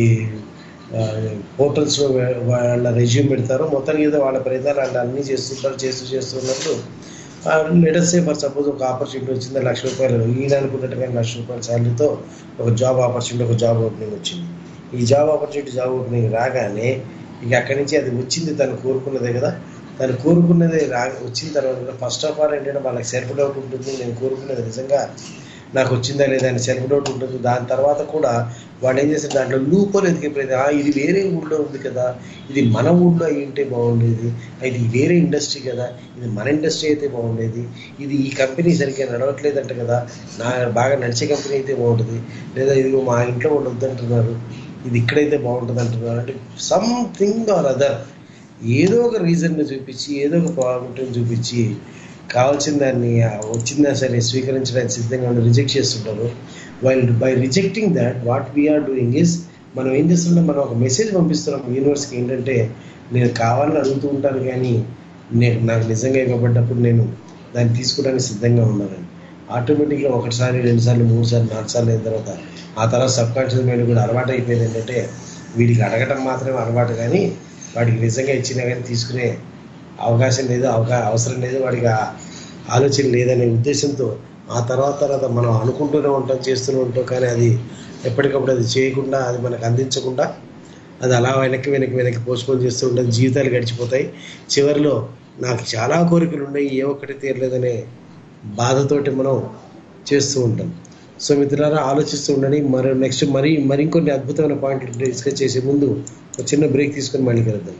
పోర్టల్స్లో వాళ్ళ రెజ్యూమ్ పెడతారు మొత్తానికి ఏదో వాళ్ళ ప్రయత్నాలు వాళ్ళు అన్నీ చేస్తుంటారు చేస్తూ చేస్తున్నప్పుడు లెటర్స్ ఫర్ సపోజ్ ఒక ఆపర్చునిటీ వచ్చింది లక్ష రూపాయలు ఈయన అనుకున్నట్టుగా లక్ష రూపాయల శాలరీతో ఒక జాబ్ ఆపర్చునిటీ ఒక జాబ్ ఓపెనింగ్ వచ్చింది ఈ జాబ్ ఆపర్చునిటీ జాబ్ ఓపెనింగ్ రాగానే ఇక అక్కడి నుంచి అది వచ్చింది తను కోరుకున్నదే కదా తను కోరుకున్నది రా వచ్చిన తర్వాత ఫస్ట్ ఆఫ్ ఆల్ ఏంటంటే వాళ్ళకి సెల్ఫ్ డౌట్ ఉంటుంది నేను కోరుకున్నది నిజంగా నాకు వచ్చిందా లేదా అని సెల్ఫ్ డౌట్ ఉంటుంది దాని తర్వాత కూడా వాడు ఏం చేస్తారు దాంట్లో లూపర్ ఎదిగే ప్రయత్నం "ఆ, ఇది వేరే ఊళ్ళో ఉంది కదా ఇది మన ఊళ్ళో అయి ఉంటే బాగుండేది ఇది వేరే ఇండస్ట్రీ కదా ఇది మన ఇండస్ట్రీ అయితే బాగుండేది ఇది ఈ కంపెనీ సరిగ్గా నడవట్లేదంట కదా నా బాగా నడిచే కంపెనీ అయితే బాగుంటుంది లేదా ఇదిగో మా ఇంట్లో వాళ్ళు వద్దంటున్నారు ఇది ఇక్కడైతే బాగుంటుంది అంటున్నారు అంటే సంథింగ్ ఆర్ అదర్ ఏదో ఒక రీజన్ని చూపించి ఏదో ఒక ప్రాబ్లం చూపించి కావాల్సిన దాన్ని ఆ వచ్చిందా సరే స్వీకరించడానికి సిద్ధంగా ఉండి రిజెక్ట్ చేస్తుంటారు while by rejecting that what we are doing is మనం ఏం చేస్తున్నాం మనం ఒక మెసేజ్ పంపిస్తున్నాం యూనివర్స్కి ఏంటంటే నేను కావాలని అడుగుతూ ఉంటాను కానీ నేను నాకు నిజంగా ఇవ్వబడ్డప్పుడు నేను దాన్ని తీసుకోవడానికి సిద్ధంగా ఉన్నానని ఆటోమేటిక్గా ఒకటిసారి రెండుసార్లు మూడు సార్లు నాలుగు సార్లు అయిన తర్వాత ఆ తర్వాత సబ్ కాన్షియస్ మైండ్ కూడా అలవాటు అయిపోయింది ఏంటంటే వీడికి అడగటం మాత్రమే అలవాటు కానీ వాడికి నిజంగా ఇచ్చినా కానీ తీసుకునే అవకాశం లేదు అవకా అవసరం లేదు వాడికి ఆ ఆలోచన లేదనే ఉద్దేశంతో ఆ తర్వాత తర్వాత మనం అనుకుంటూనే ఉంటాం చేస్తూనే ఉంటాం కానీ అది ఎప్పటికప్పుడు అది చేయకుండా అది మనకు అందించకుండా అది అలా వెనక్కి వెనక్కి వెనక్కి పోస్ట్పోన్ చేస్తూ ఉంటుంది జీవితాలు గడిచిపోతాయి చివరిలో నాకు చాలా కోరికలు ఉన్నాయి ఏ ఒక్కటి తీరలేదనే బాధతోటి మనం చేస్తూ ఉంటాం సో మిత్రులారా ఆలోచిస్తూ ఉండండి మరి నెక్స్ట్ మరి మరికొన్ని అద్భుతమైన పాయింట్లు డిస్కస్ చేసే ముందు ఒక చిన్న బ్రేక్ తీసుకొని మళ్ళీ కలుద్దాం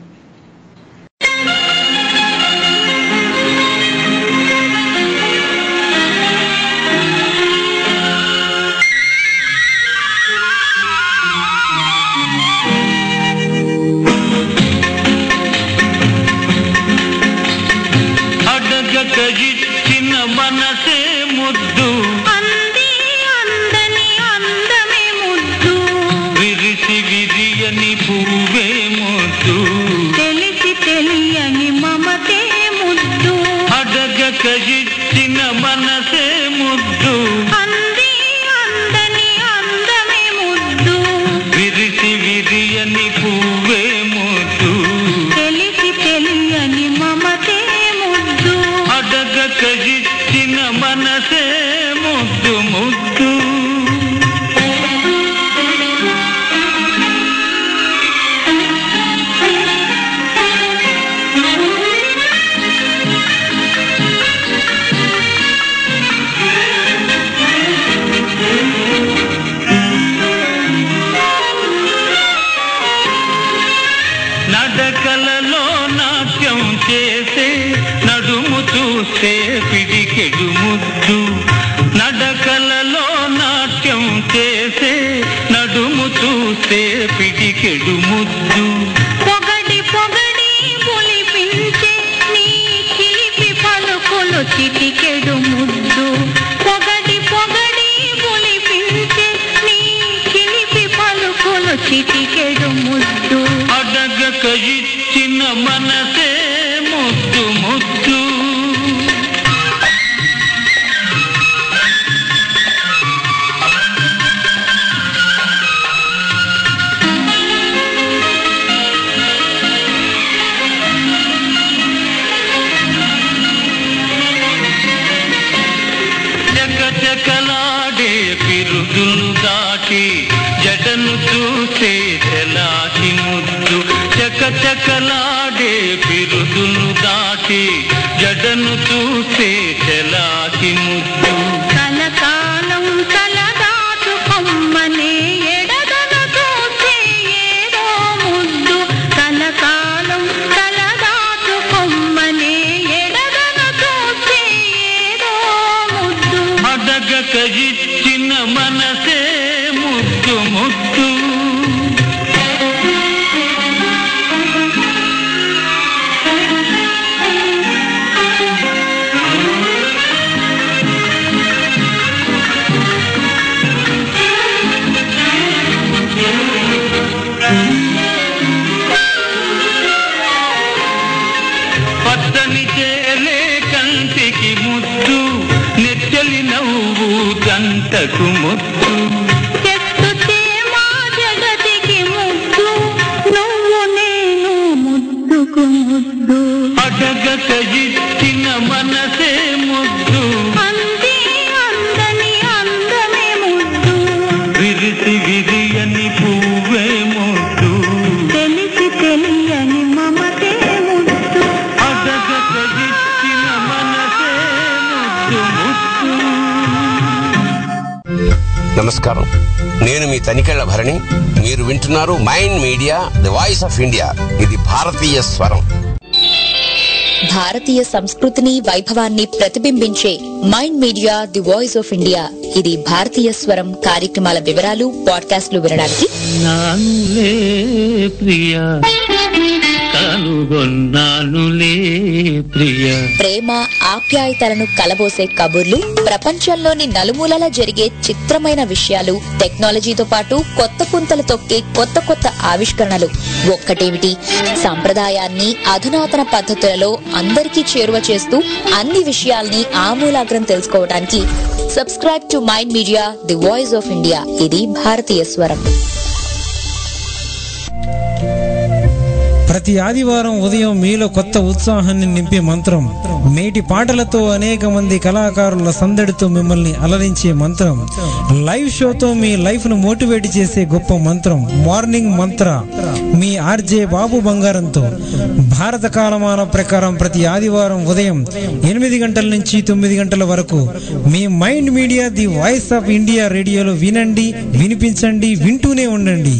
అడగక ఇచ్చిన మనసే ముద్దు అంది అందని అందమే ముద్దు విరిసి విరియని పువ్వే ముద్దు తెలిసి తెలియని మమతే ముద్దు అడగక ఇచ్చిన మనసే ముద్దు అంది అందని అందమే ముద్దు విరిసి విరియని పువ్వే ముద్దు తెలిసి తెలియని మమతే ముద్దు అడగక ఇచ్చిన మనసే ముద్దు ముద్దు నడకలలో నాట్యం చేసే నడుము చూస్తే పిడికెడు ముద్దు నడకలలో నాట్యం చేసే నడుము చూస్తే పిడికెడు ముద్దు పొగడి పొగడి పులిపించే నీ చిలిపి పలుకులు చిటికెడు ముద్దు పొగడి పొగడి పులిపించే నీ చిలిపి పలుకులు చిటికెడు ముద్దు అడగక ఇచ్చిన మనసే ముద్దు ముద్దు చకచకలాడే పిరుదులు దాటి జడను చూసే తెలాటి ముద్దు చకచకలాడే పిరుదులు దాటి జడను చూసే తెలాటి ముద్దు కలకాలం తలదాచు కొమ్మనే ఎడదన చూసే ఏదో ముద్దు కలకాలం తలదాచు కొమ్మనే ఎడదన చూసే ఏదో ముద్దు అడగక ఇచ్చిన మనసే ముద్దు ముద్దు కళ్ళకు ముద్దు ఎత్తుతే మా జగతికి ముద్దు నువ్వు నేను ముద్దుకు ముద్దు అడగక ఇచ్చిన మనసే ముద్దు అంది అందని అందమే ముద్దు విరిసి విరియని పువ్వే ముద్దు తెలిసి తెలియని మమతే ముద్దు అడగక ఇచ్చిన మనసే ముద్దు ముద్దు నమస్కారం నేను మీ తనికెళ్ల భరణి మీరు వింటున్నారు mind media the voice of India ఇది భారతీయ స్వరం భారతీయ సంస్కృతిని వైభవాన్ని ప్రతిబింబించే mind media the voice of India ఇది భారతీయ స్వరం కార్యక్రమాల వివరాలు పాడ్కాస్ట్లు వినడానికి నానులే ప్రియా కనుగొన్నానులే ప్రియా ప్రేమ ఆప్యాయతలను కలబోసే కబుర్లు ప్రపంచంలోని నలుమూలలా జరిగే చిత్రమైన విషయాలు టెక్నాలజీతో పాటు కొత్త పుంతలు తొక్కే కొత్త కొత్త ఆవిష్కరణలు ఒక్కటేమిటి సంప్రదాయాన్ని అధునాతన పద్ధతులలో అందరికీ చేరువ చేస్తూ అన్ని విషయాల్ని ఆమూలాగ్రం తెలుసుకోవడానికి subscribe to mind media the voice of India ఇది భారతీయ స్వరం ప్రతి ఆదివారం ఉదయం మీలో కొత్త ఉత్సాహాన్ని నింపే మంత్రం మేటి పాటలతో అనేక మంది కళాకారుల సందడితో మిమ్మల్ని అలరించే మంత్రం లైవ్ షోతో మీ లైఫ్ ను మోటివేట్ చేసే గొప్ప మంత్రం మార్నింగ్ మంత్ర మీ ఆర్జే బాబు బంగారంతో భారత కాలమాన ప్రకారం ప్రతి ఆదివారం ఉదయం ఎనిమిది గంటల నుంచి తొమ్మిది గంటల వరకు మీ mind media the voice of India రేడియోలో వినండి వినిపించండి వింటూనే ఉండండి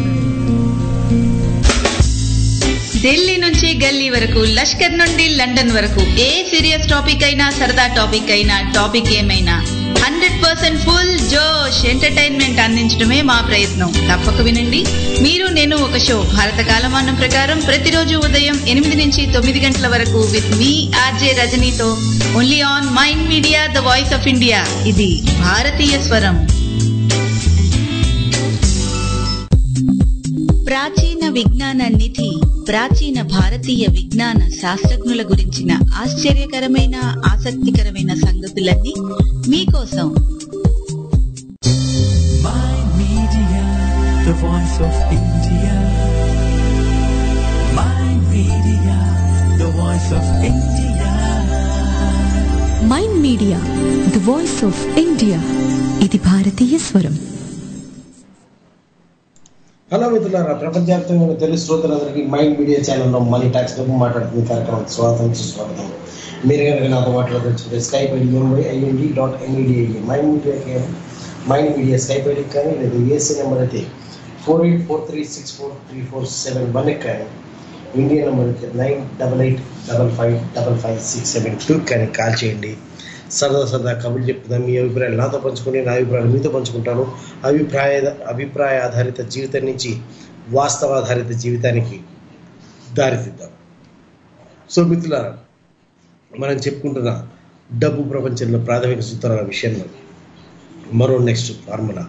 ఢిల్లీ నుంచి గల్లీ వరకు లష్కర్ నుండి లండన్ వరకు ఏ సీరియస్ టాపిక్ అయినా సరదా టాపిక్ అయినా టాపిక్ ఏమైనా హండ్రెడ్ పర్సెంట్ ఫుల్ జోష్ ఎంటర్టైన్మెంట్ అందించడమే మా ప్రయత్నం తప్పక వినండి మీరు నేను ఒక షో భారత కాలమానం ప్రకారం ప్రతిరోజు ఉదయం ఎనిమిది నుంచి తొమ్మిది గంటల వరకు విత్ మీ ఆర్జే రజనీతో only on mind media the voice of India ఇది భారతీయ స్వరం ప్రాచీన విజ్ఞాన నిధి ప్రాచీన భారతీయ విజ్ఞాన శాస్త్రజ్ఞుల గురించిన ఆశ్చర్యకరమైన ఆసక్తికరమైన సంగతులన్నీ మీకోసం Mind Media, the voice of India. Mind Media, the voice of India. Mind media the voice of India ఇది భారతీయ స్వరం హలో మిత్రులారా ప్రపంచవ్యాప్తంగా ఉన్న తెలుగు శ్రోతలందరికీ మైండ్ మీడియా ఛానల్లో మనీ టాక్స్ డబ్బు మాట్లాడుతున్న కార్యక్రమం స్వాగతం సుస్వాగతం మీరు కనుక నాతో మాట్లాడవచ్చు Skype ID MI IND dot MEDI mind మీడియాకి మైండ్ మీడియా స్కైప్ ఐడికి కానీ లేదా ఏసీ నెంబర్ అయితే four eight four three six four three four seven one కానీ ఇండియా నెంబర్ అయితే nine double eight double five double five six seven two కానీ call చేయండి సరదా సరదా కబుర్లు చెప్తాను మీ అభిప్రాయాలు నాతో పంచుకొని నా అభిప్రాయాలు మీతో పంచుకుంటాను అభిప్రాయ అభిప్రాయ ఆధారిత జీవితం నుంచి వాస్తవ ఆధారిత జీవితానికి దారితీద్దాం సో మిత్రులారా మనం చెప్పుకుంటున్న డబ్బు ప్రపంచంలో ప్రాథమిక సూత్రాల విషయంలో మరో నెక్స్ట్ ఫార్ములా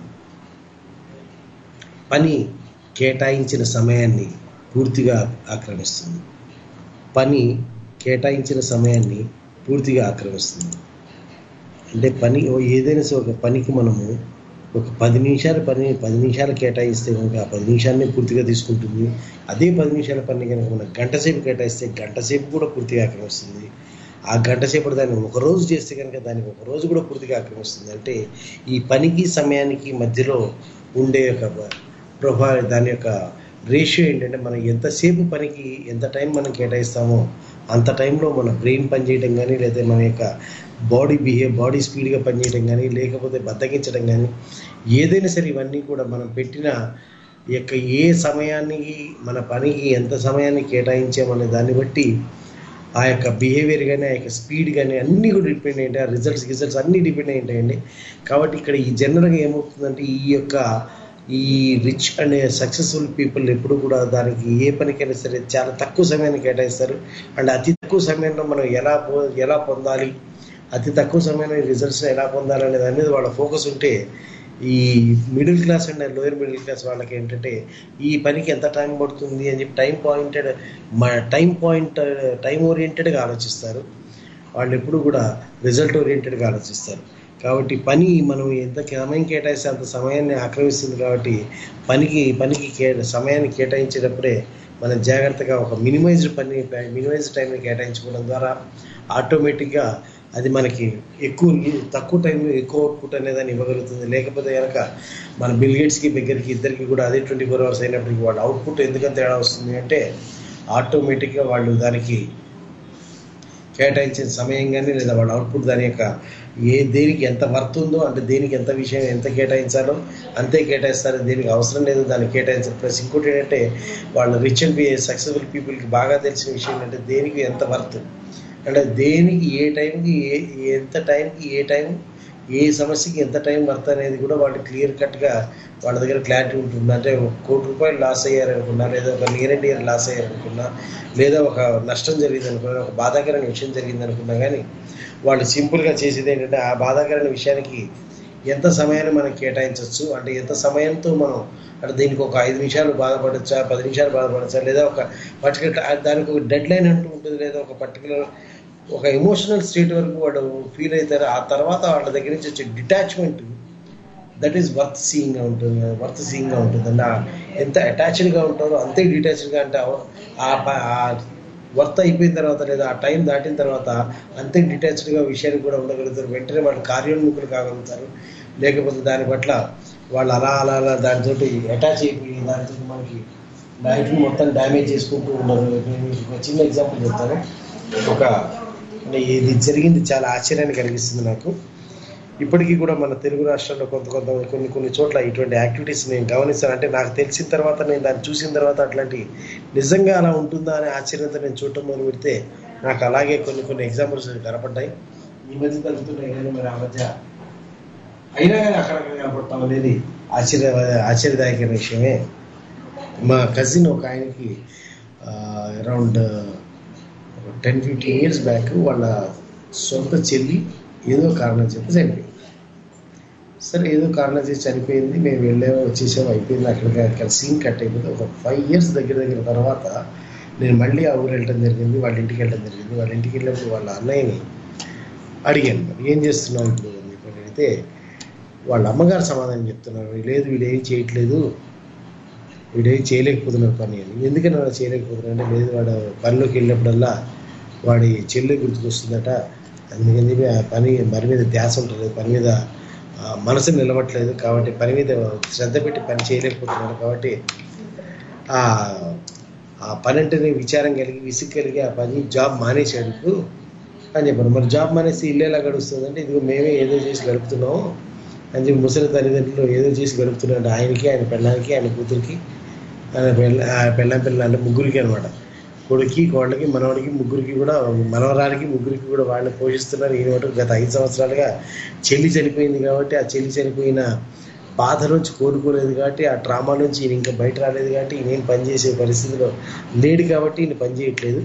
పని కేటాయించిన సమయాన్ని పూర్తిగా ఆక్రమిస్తుంది పని కేటాయించిన సమయాన్ని పూర్తిగా ఆక్రమిస్తుంది అంటే పని ఓ ఏదైనా సరే ఒక పనికి మనము ఒక పది నిమిషాల పని పది నిమిషాలు కేటాయిస్తే కనుక ఆ పది నిమిషాలని పూర్తిగా తీసుకుంటుంది అదే పది నిమిషాల పని కనుక మనం గంట సేపు కేటాయిస్తే గంట సేపు కూడా పూర్తిగా ఆక్రమిస్తుంది ఆ గంట సేపు దాన్ని ఒక రోజు చేస్తే కనుక దానికి ఒక రోజు కూడా పూర్తిగా ఆక్రమిస్తుంది అంటే ఈ పనికి సమయానికి మధ్యలో ఉండే ఒక ప్రభా దాని యొక్క రేషియో ఏంటంటే మనం ఎంతసేపు పనికి ఎంత టైం మనం కేటాయిస్తామో అంత టైంలో మన బ్రెయిన్ పనిచేయడం కానీ లేదా మన యొక్క బాడీ బిహేవ్ బాడీ స్పీడ్గా పనిచేయడం కానీ లేకపోతే బద్దగించడం కానీ ఏదైనా సరే ఇవన్నీ కూడా మనం పెట్టిన యొక్క ఏ సమయానికి మన పనికి ఎంత సమయాన్ని కేటాయించామనే దాన్ని బట్టి ఆ యొక్క బిహేవియర్ కానీ ఆ యొక్క స్పీడ్ కానీ అన్నీ కూడా డిపెండ్ అయ్యింటాయి ఆ రిజల్ట్స్ రిజల్ట్స్ అన్నీ డిపెండ్ అయి ఉంటాయండి కాబట్టి ఇక్కడ ఈ జనరల్గా ఏమవుతుందంటే ఈ యొక్క ఈ రిచ్ అండ్ సక్సెస్ఫుల్ పీపుల్ ఎప్పుడు కూడా దానికి ఏ పనికైనా సరే చాలా తక్కువ సమయాన్ని కేటాయిస్తారు అండ్ అతి తక్కువ సమయంలో మనం ఎలా పో ఎలా పొందాలి అతి తక్కువ సమయంలో రిజల్ట్స్ ఎలా పొందాలి అనే దాని మీద వాళ్ళ ఫోకస్ ఉంటే ఈ middle class and lower middle class వాళ్ళకి ఏంటంటే ఈ పనికి ఎంత టైం పడుతుంది అని చెప్పి time pointed time point time ఓరియంటెడ్గా ఆలోచిస్తారు వాళ్ళు ఎప్పుడు కూడా రిజల్ట్ ఓరియంటెడ్గా ఆలోచిస్తారు కాబట్టి పని మనం ఎంత సమయం కేటాయిస్తే అంత సమయాన్ని ఆక్రమిస్తుంది కాబట్టి పనికి పనికి కే సమయాన్ని కేటాయించేటప్పుడే మనం జాగ్రత్తగా ఒక మినిమైజ్డ్ పని మినిమైజ్డ్ టైంని కేటాయించుకోవడం ద్వారా ఆటోమేటిక్గా అది మనకి ఎక్కువ తక్కువ టైంలో ఎక్కువ అవుట్పుట్ అనేదాన్ని ఇవ్వగలుగుతుంది లేకపోతే కనుక మన బిల్ గేట్స్కి దగ్గరికి ఇద్దరికి కూడా అదే ట్వంటీ ఫోర్ అవర్స్ అయినప్పటికీ వాళ్ళ అవుట్పుట్ ఎందుకంత తేడా వస్తుంది అంటే ఆటోమేటిక్గా వాళ్ళు దానికి కేటాయించిన సమయం కానీ లేదా వాళ్ళ అవుట్పుట్ దాని యొక్క ఏ దేనికి ఎంత వర్త్ ఉందో అంటే దేనికి ఎంత విషయం ఎంత కేటాయించాలో అంతే కేటాయిస్తారు దేనికి అవసరం లేదు దాన్ని కేటాయించాలి ప్లస్ ఇంకోటి ఏంటంటే వాళ్ళ రిచ్ అండ్ సక్సెస్ఫుల్ పీపుల్కి బాగా తెలిసిన విషయం ఏంటంటే దేనికి ఎంత వర్త్ అంటే దేనికి ఏ టైంకి ఏ ఎంత టైంకి ఏ టైం ఏ సమస్యకి ఎంత టైం వర్త్ అనేది కూడా వాళ్ళు క్లియర్ కట్గా వాళ్ళ దగ్గర క్లారిటీ ఉంటుంది అంటే ఒక కోటి రూపాయలు లాస్ అయ్యారనుకున్నా లేదా ఒక నియర్ అండ్ ఇయర్ లాస్ అయ్యారనుకున్నా లేదా ఒక నష్టం జరిగింది అనుకున్నా ఒక బాధాకరమైన విషయం జరిగింది అనుకున్నా కానీ వాళ్ళు సింపుల్గా చేసేది ఏంటంటే ఆ బాధాకరమైన విషయానికి ఎంత సమయాన్ని మనం కేటాయించవచ్చు అంటే ఎంత సమయంతో మనం అంటే దీనికి ఒక ఐదు నిమిషాలు బాధపడచ్చా పది నిమిషాలు బాధపడచ్చా లేదా ఒక పర్టికులర్ దానికి ఒక డెడ్ లైన్ అంటూ ఉంటుంది లేదా ఒక పర్టికులర్ ఒక ఎమోషనల్ స్టేట్ వరకు వాడు ఫీల్ అవుతారు ఆ తర్వాత వాళ్ళ దగ్గర నుంచి వచ్చే డిటాచ్మెంట్ దట్ ఈస్ వర్త్ సీయింగ్గా ఉంటుంది వర్త్ సీయింగ్గా ఉంటుంది అండి ఎంత అటాచ్డ్గా ఉంటారో అంతే డిటాచ్డ్గా అంటే ఆ ప- ఆ వర్త్ అయిపోయిన తర్వాత లేదా ఆ టైం దాటిన తర్వాత అంతే డిటాచ్డ్గా విషయానికి కూడా ఉండగలుగుతారు వెంటనే వాళ్ళు కార్యోన్ముఖులు కాగలుగుతారు లేకపోతే దాని పట్ల వాళ్ళు అలా అలా అలా దానితో అటాచ్ అయిపోయి దానితో మనకి లైఫ్ని మొత్తం డ్యామేజ్ చేసుకుంటూ ఉన్నారు నేను మీకు ఒక చిన్న ఎగ్జాంపుల్ చెప్తాను ఒక అంటే ఇది జరిగింది చాలా ఆశ్చర్యాన్ని కలిగిస్తుంది నాకు ఇప్పటికీ కూడా మన తెలుగు రాష్ట్రాల్లో కొంత కొంత కొన్ని కొన్ని చోట్ల ఇటువంటి యాక్టివిటీస్ నేను గమనిస్తాను అంటే నాకు తెలిసిన తర్వాత నేను దాన్ని చూసిన తర్వాత అట్లాంటి నిజంగా అలా ఉంటుందా అనే ఆశ్చర్యంతో నేను చూడటం మొదలు పెడితే నాకు అలాగే కొన్ని కొన్ని ఎగ్జాంపుల్స్ కనపడ్డాయి ఈ మధ్య తగ్గుతున్నాయి కానీ మరి ఆ మధ్య అయినా కానీ అక్కడక్కడ కనపడతాం అనేది ఆశ్చర్య ఆశ్చర్యదాయకమైన విషయమే మా కజిన్ ఒక ఆయనకి around ten fifteen years back వాళ్ళ సొంత చెల్లి ఏదో కారణం చెప్పి చనిపోయింది సరే ఏదో కారణం చేసి చనిపోయింది మేము వెళ్ళాము వచ్చేసాము అయిపోయింది అక్కడికి అక్కడ సీన్ కట్ అయిపోయింది ఒక ఫైవ్ ఇయర్స్ దగ్గర దగ్గర తర్వాత నేను మళ్ళీ ఆ ఊరు వెళ్ళడం జరిగింది వాళ్ళ ఇంటికి వెళ్ళడం జరిగింది వాళ్ళ ఇంటికి వెళ్ళినప్పుడు వాళ్ళ అన్నయ్యని అడిగాను మరి ఏం చేస్తున్నావు ఇప్పుడు అని చెప్పి అడిగితే వాళ్ళ అమ్మగారు సమాధానం చెప్తున్నారు లేదు వీడు ఏం చేయట్లేదు వీడేం చేయలేకపోతున్నాడు పని అని ఎందుకని వాడు చేయలేకపోతున్నాడు అంటే లేదు వాడు పనిలోకి వెళ్ళినప్పుడల్లా వాడి చెల్లి గుర్తుకొస్తుందట అందుకని చెప్పి ఆ పని పని మీద ధ్యాస ఉంటుంది పని మీద ఆ, మనసు నిలవట్లేదు కాబట్టి పని మీద శ్రద్ధ పెట్టి పని చేయలేకపోతున్నాడు కాబట్టి ఆ ఆ పని అంటేనే విచారం కలిగి విసుగు కలిగి ఆ పని జాబ్ మానేశాడు ఇప్పుడు అని చెప్పారు మరి జాబ్ మానేసి ఇల్లు ఎలా గడుస్తుందంటే ఇదిగో మేమే ఏదో చేసి గడుపుతున్నాం అని చెప్పి ముసలి తల్లిదండ్రులు ఏదో చేసి గడుపుతున్నాడు ఆయనకి ఆయన పెళ్ళానికి ఆయన కూతురికి ఆయన పెళ్ళ ఆ పెళ్ళం పిల్లలు అంటే ముగ్గురికి అనమాట కొడుకి కోళ్ళకి మనవడికి ముగ్గురికి కూడా మనవరానికి ముగ్గురికి కూడా వాళ్ళని పోషిస్తున్నారు ఈ మటుకు గత ఐదు సంవత్సరాలుగా చెల్లి చనిపోయింది కాబట్టి ఆ చెల్లి చనిపోయిన బాధ నుంచి కోలుకోలేదు కాబట్టి ఆ ట్రామా నుంచి ఈయన ఇంకా బయట రాలేదు కాబట్టి ఈయన ఏం పని చేసే పరిస్థితిలో లేడు కాబట్టి ఈయన పని చేయట్లేదు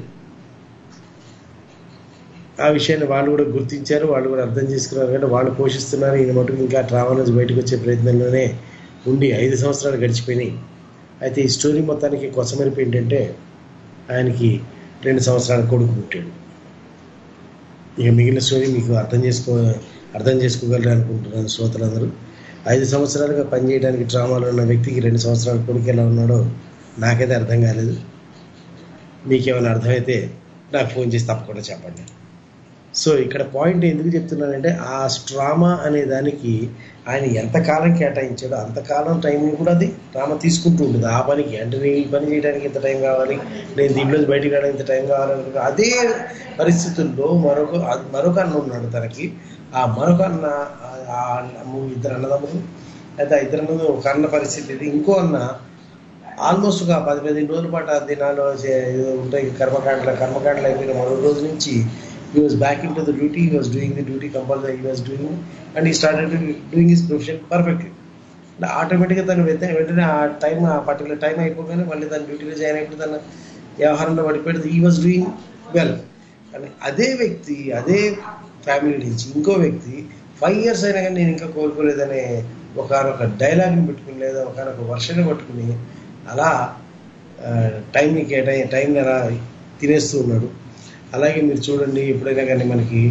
ఆ విషయాన్ని వాళ్ళు కూడా గుర్తించారు వాళ్ళు కూడా అర్థం చేసుకున్నారు కాబట్టి వాళ్ళు పోషిస్తున్నారు ఈయన మటుకు ఇంకా ట్రామా నుంచి బయటకు వచ్చే ప్రయత్నంలోనే ఉండి ఐదు సంవత్సరాలు గడిచిపోయినాయి అయితే ఈ స్టోరీ మొత్తానికి కొసమెరుపు ఏంటంటే ఆయనకి రెండు సంవత్సరాల కొడుకు పుట్టాడు ఇక మిగిలిన స్టోరీ మీకు అర్థం చేసుకో అర్థం చేసుకోగలరు అనుకుంటున్నాను శ్రోతలందరూ ఐదు సంవత్సరాలుగా పనిచేయడానికి డ్రామాలో ఉన్న వ్యక్తికి రెండు సంవత్సరాల కొడుకు ఎలా ఉన్నాడో నాకైతే అర్థం కాలేదు మీకేమైనా అర్థమైతే నాకు ఫోన్ చేసి తప్పకుండా చెప్పండి సో ఇక్కడ పాయింట్ ఎందుకు చెప్తున్నానంటే ఆ స్ట్రామా అనే దానికి ఆయన ఎంతకాలం కేటాయించాడో అంతకాలం టైంని కూడా అది డ్రామా తీసుకుంటూ ఉంటుంది ఆ పనికి అంటే నేను ఈ పని చేయడానికి ఇంత టైం కావాలి నేను దీంట్లో బయటికి రావడానికి ఇంత టైం కావాలనుకున్నా అదే పరిస్థితుల్లో మరొక మరొక అన్న ఉన్నాడు తనకి ఆ మరొక అన్న ఆ- ఆ అన్న- ఇద్దరు అన్నదమ్ములు అయితే ఆ ఇద్దరు అన్నదమ్ములు ఒక అన్న పరిస్థితి ఇది ఇంకో అన్న ఆల్మోస్ట్ ఒక పది పదిహేను రోజుల పాటు ఆ దినాలు చే- ఏదో ఉంటాయి కర్మకాండలు కర్మకాండలు అయిపోయిన మరో రోజు నుంచి he was back into the duty, he was doing the duty compulsory, he was doing, and he started doing his profession perfectly. ఆటోమేటిక్గా తను వెంటనే వెంటనే ఆ టైం ఆ పర్టికులర్ టైం అయిపోగానే మళ్ళీ తన డ్యూటీలో జాయిన్ అయిపోయి తన వ్యవహారంలో పడిపోయింది ఈ వాజ్ డూయింగ్ వెల్ అని అదే వ్యక్తి అదే ఫ్యామిలీ నుంచి ఇంకో వ్యక్తి ఫైవ్ ఇయర్స్ అయినా కానీ నేను ఇంకా కోలుకోలేదనే ఒకనొక డైలాగ్ని పెట్టుకుని లేదా ఒకనొక వర్షని పట్టుకుని అలా టైంని కేటాయి టైంని అలా తినేస్తూ ఉన్నాడు అలాగే మీరు చూడండి ఎప్పుడైనా కానీ మనకి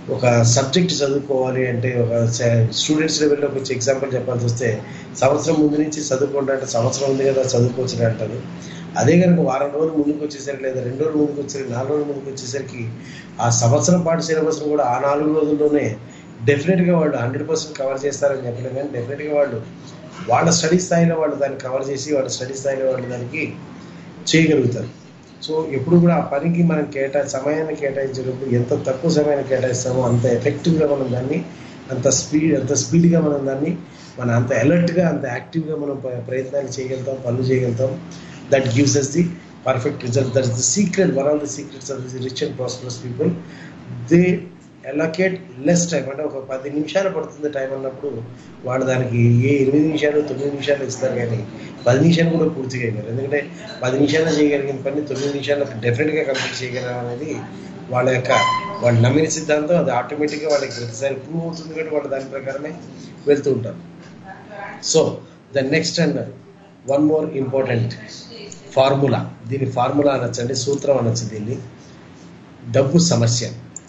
ఒక సబ్జెక్ట్ చదువుకోవాలి అంటే ఒక స్టూడెంట్స్ లెవెల్లోకి వచ్చి ఎగ్జాంపుల్ చెప్పాల్సి వస్తే సంవత్సరం ముందు నుంచి చదువుకుంటా అంటే సంవత్సరం ఉంది కదా చదువుకోవచ్చు అంటారు అదే కనుక వారం రోజులు ముందుకు వచ్చేసరికి లేదా రెండు రోజులు ముందుకు వచ్చేసరికి నాలుగు రోజులు ముందుకు వచ్చేసరికి ఆ సంవత్సరం పాటు సిలబస్ను కూడా ఆ నాలుగు రోజుల్లోనే డెఫినెట్గా వాళ్ళు హండ్రెడ్ పర్సెంట్ కవర్ చేస్తారని చెప్పలేం కానీ డెఫినెట్గా వాళ్ళు వాళ్ళ స్టడీ స్థాయిలో వాళ్ళు దాన్ని కవర్ చేసి వాళ్ళ స్టడీ స్థాయిలో వాళ్ళు దానికి చేయగలుగుతారు సో ఎప్పుడు కూడా ఆ పనికి మనం కేటా సమయాన్ని కేటాయించేటప్పుడు ఎంత తక్కువ సమయాన్ని కేటాయిస్తామో అంత ఎఫెక్టివ్గా మనం దాన్ని అంత స్పీడ్ అంత స్పీడ్గా మనం దాన్ని మన అంత అలర్ట్గా అంత యాక్టివ్గా మనం ప్ర- ప్రయత్నాలు చేయగలుగుతాం పనులు చేయగలుగుతాం that gives us the perfect result that is the secret one of the secrets of the rich and prosperous people they allocate less time అంటే ఒక పది నిమిషాలు పడుతుంది టైం అన్నప్పుడు వాళ్ళు దానికి ఏ ఎనిమిది నిమిషాలు తొమ్మిది నిమిషాలు ఇస్తారు కానీ పది నిమిషాలు కూడా పూర్తి చేయగలరు ఎందుకంటే పది నిమిషాలు చేయగలిగిన పని తొమ్మిది నిమిషాలకు డెఫినెట్గా కంప్లీట్ చేయగలరు అనేది వాళ్ళ యొక్క వాళ్ళు నమ్మిన సిద్ధాంతం అది ఆటోమేటిక్గా వాళ్ళకి ప్రతిసారి ప్రూవ్ అవుతుంది కాబట్టి వాళ్ళు దాని ప్రకారమే వెళ్తూ ఉంటారు so the next and one more important formula దీని ఫార్ములా అనొచ్చండి సూత్రం అనొచ్చు దీన్ని డబ్బు సమస్య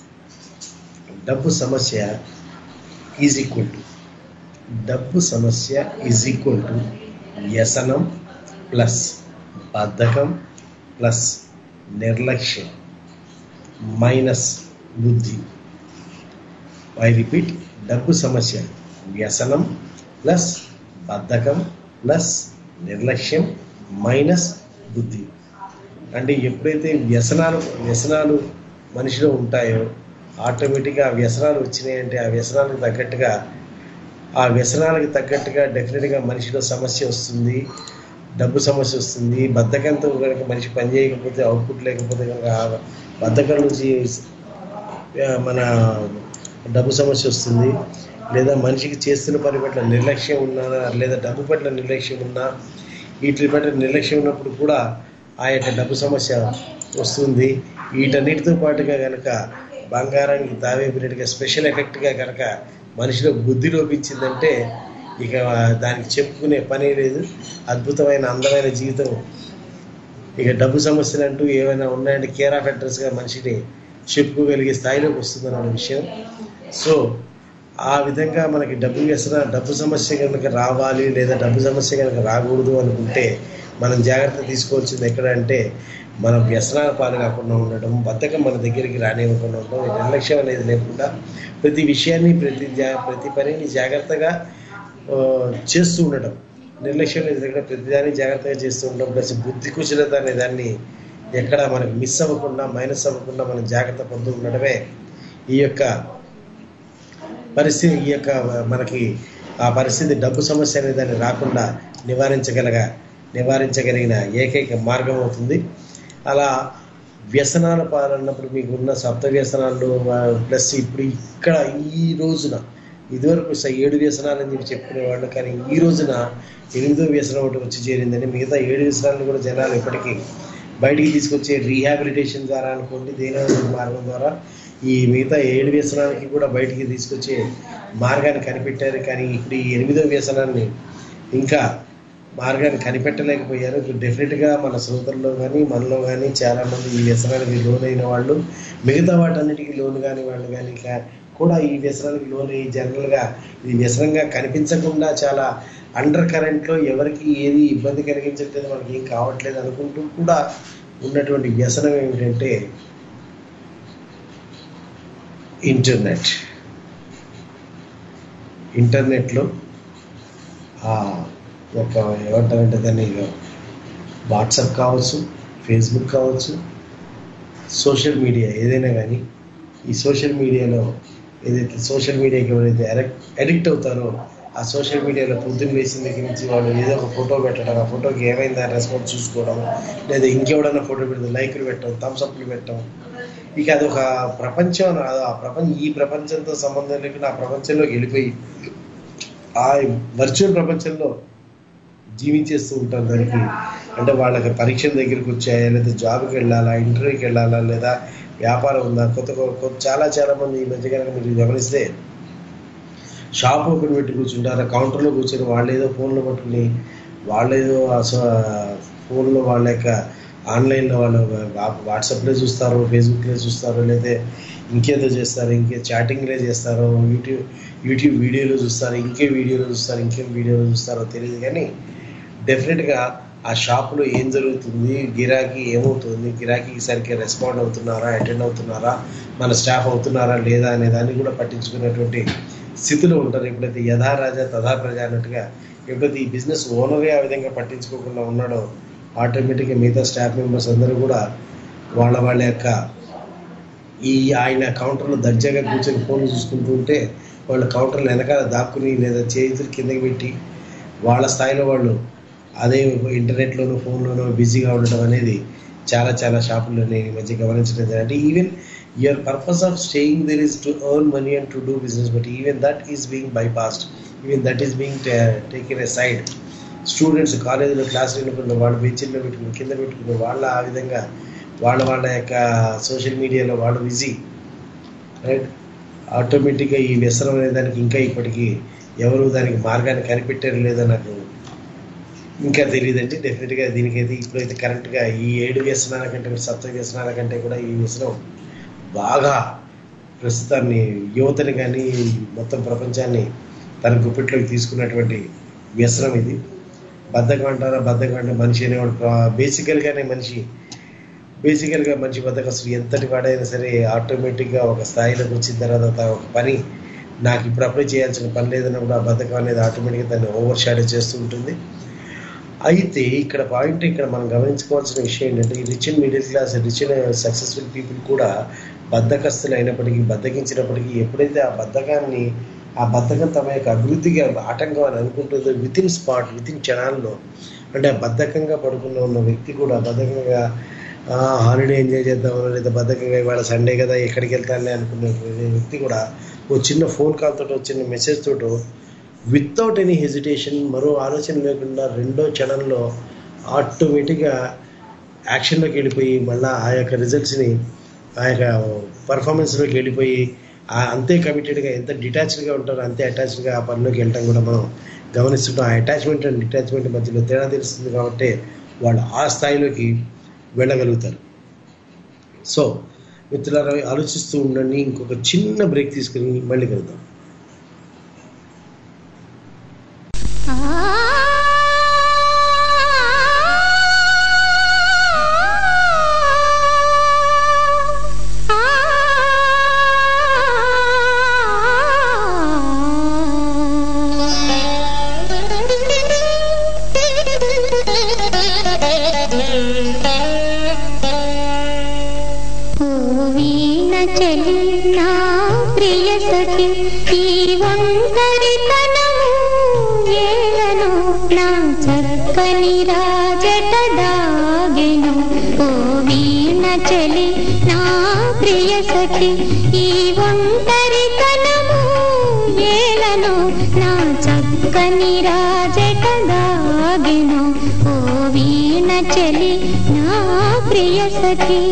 డబ్బు సమస్య ఈజ్ ఈక్వల్ టు డబ్బు సమస్య ఈజ్ ఈక్వల్ టు వ్యసనం ప్లస్ బద్ధకం ప్లస్ నిర్లక్ష్యం మైనస్ బుద్ధి ఐ రిపీట్ డబ్బు సమస్య వ్యసనం ప్లస్ బద్ధకం ప్లస్ నిర్లక్ష్యం మైనస్ బుద్ధి అంటే ఎప్పుడైతే వ్యసనాలు వ్యసనాలు మనిషిలో ఉంటాయో ఆటోమేటిక్గా ఆ వ్యసనాలు వచ్చినాయంటే ఆ వ్యసనాలకు తగ్గట్టుగా ఆ వ్యసనాలకు తగ్గట్టుగా డెఫినెట్గా మనిషిలో సమస్య వస్తుంది డబ్బు సమస్య వస్తుంది బద్ధకంతో కనుక మనిషి పని చేయకపోతే అవుట్పుట్ లేకపోతే కనుక ఆ బద్ధకం నుంచి ఆ, మన డబ్బు సమస్య వస్తుంది లేదా మనిషికి చేస్తున్న పని పట్ల నిర్లక్ష్యం ఉన్నా లేదా డబ్బు పట్ల నిర్లక్ష్యం ఉన్నా వీటి పట్ల నిర్లక్ష్యం ఉన్నప్పుడు కూడా ఆ యొక్క డబ్బు సమస్య వస్తుంది వీటన్నిటితో పాటుగా కనుక బంగారానికి తావేపినట్టుగా స్పెషల్ ఎఫెక్ట్గా కనుక మనిషిలో బుద్ధి లోపించిందంటే ఇక దానికి చెప్పుకునే పనే లేదు అద్భుతమైన అందమైన జీవితం ఇక డబ్బు సమస్యలు అంటూ ఏమైనా ఉన్నాయంటే కేర్ ఆఫ్ అడ్రస్గా మనిషిని చెప్పుకోగలిగే స్థాయిలోకి వస్తుందన్న విషయం సో ఆ విధంగా మనకి డబ్బు వ్యసన డబ్బు సమస్య కనుక రావాలి లేదా డబ్బు సమస్య కనుక రాకూడదు అనుకుంటే మనం జాగ్రత్త తీసుకోవాల్సింది ఎక్కడ అంటే మనం వ్యసనాల పాలు కాకుండా ఉండడం బద్ధకం మన దగ్గరికి రానివ్వకుండా ఉండడం ఈ నిర్లక్ష్యం అనేది లేకుండా ప్రతి విషయాన్ని ప్రతి జా ప్రతి పనిని జాగ్రత్తగా ఆ, చేస్తూ ఉండటం నిర్లక్ష్యం అనేది లేకుండా ప్రతిదాన్ని జాగ్రత్తగా చేస్తూ ఉండడం ప్లస్ బుద్ధి కుశలత అనే దాన్ని ఎక్కడ మనకు మిస్ అవ్వకుండా మైనస్ అవ్వకుండా మనం జాగ్రత్త పొందుతూ ఉండడమే ఈ యొక్క పరిస్థితి ఈ యొక్క మనకి ఆ పరిస్థితి డబ్బు సమస్య అనే దాన్ని రాకుండా నివారించగలగ నివారించగలిగిన ఏకైక మార్గం అవుతుంది అలా వ్యసనాల పాలన్నప్పుడు మీకు ఉన్న సప్త వ్యసనాలు ప్లస్ ఇప్పుడు ఇక్కడ ఈ రోజున ఇదివరకు స- ఏడు వ్యసనాలు అని చెప్పి చెప్పుకునేవాళ్ళు కానీ ఈ రోజున ఎనిమిదో వ్యసనం ఒకటి వచ్చి చేరిందని మిగతా ఏడు వ్యసనాలను కూడా జనాలు ఇప్పటికీ బయటికి తీసుకొచ్చే రీహాబిలిటేషన్ ద్వారా అనుకోండి దేని మార్గం ద్వారా ఈ మిగతా ఏడు వ్యసనాలకి కూడా బయటికి తీసుకొచ్చే మార్గాన్ని కనిపెట్టారు కానీ ఇప్పుడు ఈ ఎనిమిదో వ్యసనాన్ని ఇంకా మార్గాన్ని కనిపెట్టలేకపోయారు డెఫినెట్గా మన శ్రోతల్లో కానీ మనలో కానీ చాలామంది ఈ వ్యసనానికి లోనైన వాళ్ళు మిగతా వాటన్నిటికీ లోను కాని వాళ్ళు కానీ కా- కూడా ఈ వ్యసనానికి లోను ఈ జనరల్గా ఇది వ్యసనంగా కనిపించకుండా చాలా అండర్ కరెంట్లో ఎవరికి ఏది ఇబ్బంది కలిగించట్లేదు మనకి ఏం కావట్లేదు అనుకుంటూ కూడా ఉన్నటువంటి వ్యసనం ఏమిటంటే ఇంటర్నెట్ ఇంటర్నెట్లో ఆ ఒక ఏమంటారంటే దాన్ని వాట్సాప్ కావచ్చు ఫేస్బుక్ కావచ్చు సోషల్ మీడియా ఏదైనా కానీ ఈ సోషల్ మీడియాలో ఏదైతే సోషల్ మీడియాకి ఎవరైతే అడిక్ట్ అడిక్ట్ అవుతారో ఆ సోషల్ మీడియాలో పొద్దున్న వేసిన దగ్గర నుంచి వాళ్ళు ఏదో ఒక ఫోటో పెట్టడం ఆ ఫోటోకి ఏమైందా రెస్పాన్స్ చూసుకోవడం లేదా ఇంకెవడన్నా ఫోటో పెడితే లైక్లు పెట్టడం థమ్స్ అప్లు పెట్టడం ఇక అదొక ప్రపంచం అది ఆ ప్రపంచం ఈ ప్రపంచంతో సంబంధం లేకుండా ఆ ప్రపంచంలోకి వెళ్ళిపోయి ఆ వర్చువల్ ప్రపంచంలో జీవించేస్తూ ఉంటారు దానికి అంటే వాళ్ళకి పరీక్షల దగ్గరికి వచ్చాయా లేదా జాబ్కి వెళ్ళాలా ఇంటర్వ్యూకి వెళ్ళాలా లేదా వ్యాపారం ఉందా కొత్త కొత్త చాలా చాలా మంది ఈ మధ్య కనుక మీరు గమనిస్తే షాప్ ఓపెన్ పెట్టి కూర్చుంటారు కౌంటర్లో కూర్చొని వాళ్ళు ఏదో ఫోన్లో పట్టుకుని వాళ్ళు ఏదో ఫోన్లో వాళ్ళ యొక్క ఆన్లైన్లో వాళ్ళు వా- వాట్సాప్లో చూస్తారు ఫేస్బుక్లో చూస్తారు లేదా ఇంకేదో చేస్తారు ఇంకే చాటింగ్లే చేస్తారు యూట్యూబ్ యూట్యూబ్ వీడియోలు చూస్తారు ఇంకే వీడియోలు చూస్తారు ఇంకేం వీడియోలు చూస్తారో తెలియదు కానీ డెఫినెట్గా ఆ షాప్లో ఏం జరుగుతుంది గిరాకీ ఏమవుతుంది గిరాకీకి సరిగ్గా రెస్పాండ్ అవుతున్నారా అటెండ్ అవుతున్నారా మన స్టాఫ్ అవుతున్నారా లేదా అనే దాన్ని కూడా పట్టించుకునేటువంటి స్థితిలో ఉంటారు ఎప్పుడైతే యథా రాజా తథా ప్రజ అన్నట్టుగా ఎప్పుడైతే ఈ బిజినెస్ ఓనరే ఆ విధంగా పట్టించుకోకుండా ఉన్నాడో ఆటోమేటిక్గా మిగతా స్టాఫ్ మెంబర్స్ అందరూ కూడా వాళ్ళ వాళ్ళ యొక్క ఈ ఆయన కౌంటర్లో దర్జాగా కూర్చొని ఫోన్ చూసుకుంటూ ఉంటే వాళ్ళు కౌంటర్లు వెనకాల దాక్కుని లేదా చేతులు కిందకి పెట్టి వాళ్ళ స్థాయిలో వాళ్ళు అదే ఇంటర్నెట్లోనూ ఫోన్లోనూ బిజీగా ఉండడం అనేది చాలా చాలా షాపుల్లో నేను ఈ మధ్య గమనించడం జరిగింది. అంటే even your purpose of staying there is to earn money and to do business but even that is being bypassed even that is being taken a side students కాలేజీలో క్లాస్ వినుకున్న వాళ్ళు బెంచీల్లో పెట్టుకుని కింద పెట్టుకుని వాళ్ళ ఆ విధంగా వాళ్ళ వాళ్ళ యొక్క సోషల్ మీడియాలో వాళ్ళు బిజీ రైట్ ఆటోమేటిక్గా ఈ వ్యసనం అనే దానికి ఇంకా ఇప్పటికీ ఎవరు దానికి మార్గాన్ని కనిపెట్టారు లేదో నాకు ఇంకా తెలియదండి డెఫినెట్గా దీనికైతే ఇప్పుడైతే కరెక్ట్గా ఈ ఏడు వ్యసనాల కంటే కూడా సప్త వ్యసనాల కంటే కూడా ఈ వ్యసనం బాగా ప్రస్తుతాన్ని యువతని కానీ మొత్తం ప్రపంచాన్ని తన గుప్పిట్లోకి తీసుకున్నటువంటి వ్యసనం ఇది బద్ధకం అంటారా బద్ధకం అంటే మనిషి అనేవాడు బేసికల్గానే మనిషి బేసికల్గా మనిషి బద్ధకస్తుడు ఎంతటి వాడైనా సరే ఆటోమేటిక్గా ఒక స్థాయిలోకి వచ్చిన తర్వాత తా- ఒక పని నాకు ఇప్పుడప్పుడే చేయాల్సిన పని లేదన్నప్పుడు ఆ బద్ధకం అనేది ఆటోమేటిక్గా దాన్ని ఓవర్ షాడో చేస్తూ ఉంటుంది అయితే ఇక్కడ పాయింట్ ఇక్కడ మనం గమనించుకోవాల్సిన విషయం ఏంటంటే ఈ rich and middle class rich and successful people కూడా బద్ధకస్తులు అయినప్పటికీ బద్ధకించినప్పటికీ ఎప్పుడైతే ఆ బద్ధకాన్ని ఆ బద్ధకం తమ యొక్క అభివృద్ధికి ఆటంకం అని అనుకుంటుందో within spot within క్షణాల్లో అంటే ఆ బద్ధకంగా పడుకున్న ఉన్న వ్యక్తి కూడా బద్ధకంగా హాలిడే ఎంజాయ్ చేద్దామని లేదా బద్ధకంగా ఇవాళ సండే కదా ఎక్కడికి వెళ్తానులే అనుకునే వ్యక్తి కూడా ఓ చిన్న ఫోన్ కాల్ తోటో చిన్న మెసేజ్ తోటో వితౌట్ ఎనీ హెజిటేషన్ మరో ఆలోచన లేకుండా రెండో క్షణంలో ఆటోమేటిక్గా యాక్షన్లోకి వెళ్ళిపోయి మళ్ళీ ఆ యొక్క రిజల్ట్స్ని ఆ యొక్క పర్ఫార్మెన్స్లోకి వెళ్ళిపోయి ఆ అంతే కమిటెడ్గా ఎంత డిటాచ్డ్గా ఉంటారో అంతే అటాచ్డ్గా ఆ పనిలోకి వెళ్ళటం కూడా మనం గమనిస్తుంటాం ఆ అటాచ్మెంట్ అండ్ డిటాచ్మెంట్ మధ్యలో తేడా తెలుస్తుంది కాబట్టి వాళ్ళు ఆ స్థాయిలోకి వెళ్ళగలుగుతారు సో మిత్రులారా ఆలోచిస్తూ ఉండండి ఇంకొక చిన్న బ్రేక్ తీసుకుని మళ్ళీ కలుద్దాం వీణ చలి నా ప్రియ సఖి ఈ ఒంటరితనము ఏలను నా చక్కని రాజట దాగెను ఓ వీణ చలి నా ప్రియ సఖి ఈ ఒంటరితనము ఏలను నా చక్కని రాజట దాగెను ఓ వీణ చలి నా ప్రియ సఖి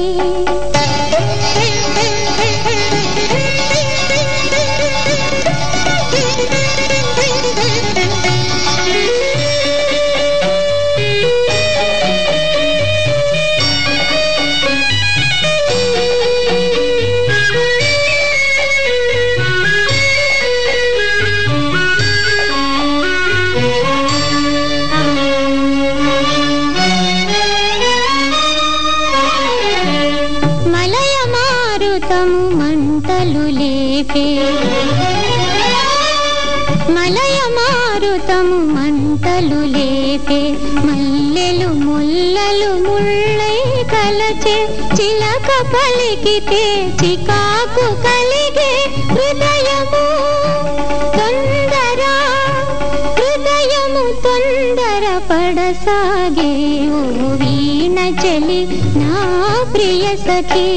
మలయ మారుతము మంటలు లేపే మలయ మారుతము మంటలు లేపే మల్లెలు ముల్లలు ముళ్ళై కలచే చిలక పలికితే చికాకు కలిగే హృదయము తొందర హృదయము తొందర పడసాగే ఓ వీణ చెలి నా ప్రియ సఖీ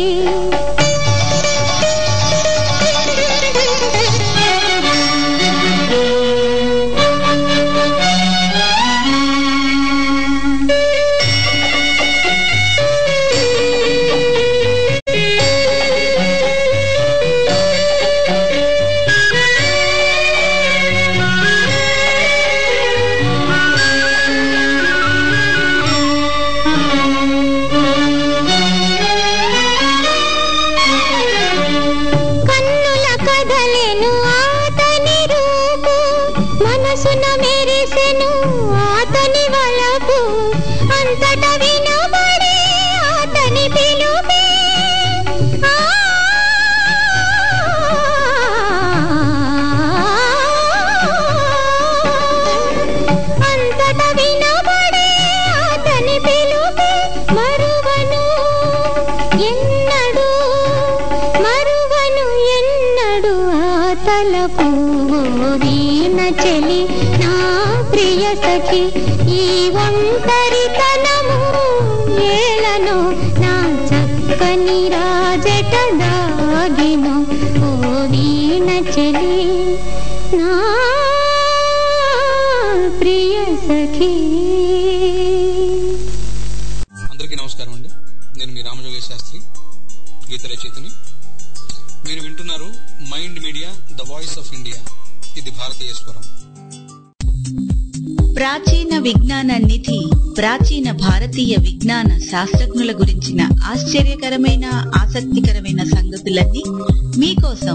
చెలి నా ప్రియ సఖి ఈ ఒంటరితనము ఏలను నా చక్కని రాజట దాగిను ఓ వీణ చెలి నా ప్రియ సఖీ అందరికీ నమస్కారం అండి నేను మీ రామజోగేశ్ శాస్త్రి గీత రచయితని మీరు వింటున్నారు mind media the voice of India ఇది భారతీయ స్వరం ప్రాచీన విజ్ఞాన నిధి ప్రాచీన భారతీయ విజ్ఞాన శాస్త్రజ్ఞుల గురించిన ఆశ్చర్యకరమైన ఆసక్తికరమైన సంగతులన్నీ మీకోసం